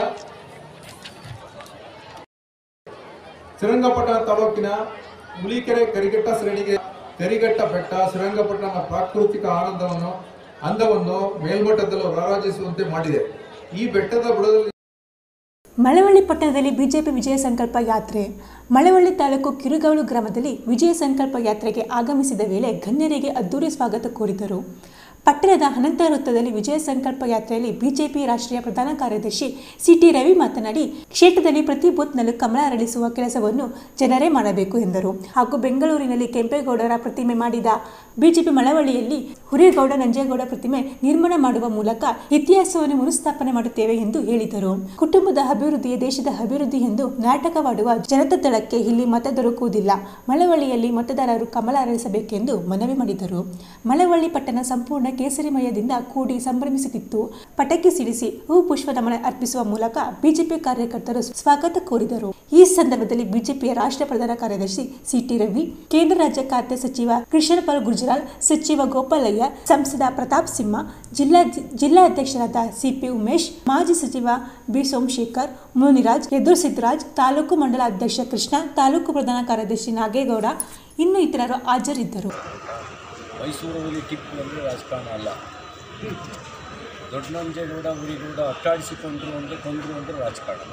ಶ್ರೀರಂಗಪಟ್ಟಣ ತಾಲೂಕಿನ ಮುಲಿಕೆರೆ ಕರಿಘಟ್ಟ ಶ್ರೇಣಿಗೆ ಕರಿಘಟ್ಟ ಬೆಟ್ಟ ಶ್ರೀರಂಗಪಟ್ಟಣ ಪ್ರಾಕೃತಿಕ ಆನಂದವನ್ನು ಅಂದವನ್ನು ಮೇಲ್ಮಟ್ಟದಲ್ಲೂ ರಾರಾಜಿಸುವಂತೆ ಮಾಡಿದೆ ಈ ಬೆಟ್ಟದ ಬುಡದಲ್ಲಿ ಮಳವಳ್ಳಿ ಪಟ್ಟಣದಲ್ಲಿ ಬಿಜೆಪಿ ವಿಜಯ ಸಂಕಲ್ಪ ಯಾತ್ರೆ ಮಳವಳ್ಳಿ ತಾಲೂಕು ಕಿರುಗವಳು ಗ್ರಾಮದಲ್ಲಿ ವಿಜಯ ಸಂಕಲ್ಪ ಯಾತ್ರೆಗೆ ಆಗಮಿಸಿದ ವೇಳೆ ಗಣ್ಯರಿಗೆ ಅದ್ದೂರಿ ಸ್ವಾಗತ ಕೋರಿದರು ಪಟ್ಟಣದ ಅನಂತ ವೃತ್ತದಲ್ಲಿ ವಿಜಯ ಸಂಕಲ್ಪ ಯಾತ್ರೆಯಲ್ಲಿ ಬಿಜೆಪಿ ರಾಷ್ಟ್ರೀಯ ಪ್ರಧಾನ ಕಾರ್ಯದರ್ಶಿ ಸಿಟಿ ರವಿ ಮಾತನಾಡಿ ಕ್ಷೇತ್ರದಲ್ಲಿ ಪ್ರತಿ ಬೂತ್ನಲ್ಲೂ ಕಮಲ ಅರಳಿಸುವ ಕೆಲಸವನ್ನು ಜನರೇ ಮಾಡಬೇಕು ಎಂದರು ಹಾಗೂ ಬೆಂಗಳೂರಿನಲ್ಲಿ ಕೆಂಪೇಗೌಡರ ಪ್ರತಿಮೆ ಮಾಡಿದ ಬಿಜೆಪಿ ಮಳವಳ್ಳಿಯಲ್ಲಿ ಹುರೇಗೌಡ ನಂಜೇಗೌಡ ಪ್ರತಿಮೆ ನಿರ್ಮಾಣ ಮಾಡುವ ಮೂಲಕ ಇತಿಹಾಸವನ್ನು ಮರುಸ್ಥಾಪನೆ ಮಾಡುತ್ತೇವೆ ಎಂದು ಹೇಳಿದರು ಕುಟುಂಬದ ಅಭಿವೃದ್ಧಿಯೇ ದೇಶದ ಅಭಿವೃದ್ಧಿ ಎಂದು ನಾಟಕವಾಡುವ ಜನತಾ ದಳಕ್ಕೆ ಇಲ್ಲಿ ಮತ ದೊರಕುವುದಿಲ್ಲ ಮಳವಳ್ಳಿಯಲ್ಲಿ ಮತದಾರರು ಕಮಲ ಅರಳಿಸಬೇಕೆಂದು ಮನವಿ ಮಾಡಿದರು ಮಳವಳ್ಳಿ ಪಟ್ಟಣ ಸಂಪೂರ್ಣ ಕೇಸರಿಮಯದಿಂದ ಕೂಡಿ ಸಂಭ್ರಮಿಸುತ್ತಿತ್ತು ಪಟಾಕಿ ಸಿಡಿಸಿ ಹೂ ಪುಷ್ಪ ನಮನ ಅರ್ಪಿಸುವ ಮೂಲಕ ಬಿಜೆಪಿ ಕಾರ್ಯಕರ್ತರು ಸ್ವಾಗತ ಕೋರಿದರು ಈ ಸಂದರ್ಭದಲ್ಲಿ ಬಿಜೆಪಿಯ ರಾಷ್ಟ್ರ ಪ್ರಧಾನ ಕಾರ್ಯದರ್ಶಿ ಸಿಟಿ ರವಿ ಕೇಂದ್ರ ರಾಜ್ಯ ಖಾತೆ ಸಚಿವ ಕೃಷ್ಣಪಾಲ್ ಗುರ್ಜರಾಲ್ ಸಚಿವ ಗೋಪಾಲಯ್ಯ ಸಂಸದ ಪ್ರತಾಪ್ ಸಿಂಹ ಜಿಲ್ಲಾ ಜಿಲ್ಲಾ ಅಧ್ಯಕ್ಷರಾದ ಸಿಪಿ ಉಮೇಶ್ ಮಾಜಿ ಸಚಿವ ಬಿ ಸೋಮಶೇಖರ್ ಮುನಿರಾಜ್ ಎದುರು ಸಿದ್ದರಾಜ್ ತಾಲೂಕು ಮಂಡಲ ಅಧ್ಯಕ್ಷ ಕೃಷ್ಣ ತಾಲೂಕು ಪ್ರಧಾನ ಕಾರ್ಯದರ್ಶಿ ನಾಗೇಗೌಡ ಇನ್ನು ಇತರರು ಹಾಜರಿದ್ದರು ಮೈಸೂರಲ್ಲಿ ಟಿಪ್ಪು ಅಂದರೆ ರಾಜಕಾರಣ ಅಲ್ಲ ದೊಡ್ಡನಂಜೇಗೌಡ ಊರಿಗೌಡ ಅಟ್ಟಾಡಿಸಿಕೊಂಡ್ರು ಅಂದರೆ ಕೊಂದರು ಅಂದರೆ ರಾಜಕಾರಣ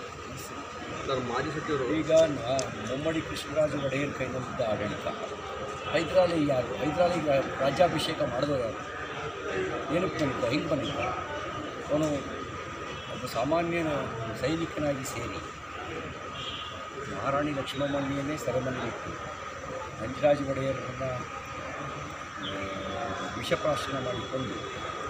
ಈಗ ನಾ- ಮುಮ್ಮಡಿ ಕೃಷ್ಣರಾಜ ಒಡೆಯರ್ ಕೈನಲ್ಲಿದ್ದ ಆಡಳಿತ ಹೈದರಾಲಿ ಯಾರು ಹೈದರಾಲಿ ರಾಜ್ಯಾಭಿಷೇಕ ಮಾಡಿದವರು ಯಾರು ಏನಕ್ಕೆ ಬಂದಿದ್ದ ಹೆಂಗೆ ಬಂದಿದ್ದ ಅವನು ಒಬ್ಬ ಸಾಮಾನ್ಯ ಸೈನಿಕನಾಗಿ ಸೇರಿ ಮಹಾರಾಣಿ ಲಕ್ಷ್ಮಮ್ಮಣ್ಣಿಯನ್ನೇ ಸೆರೆಮನೆಗಿಟ್ಟು ನಂಜರಾಜ ಒಡೆಯರನ್ನು ವಿಷಪ್ರಾಶನ ಮಾಡಿಕೊಂಡು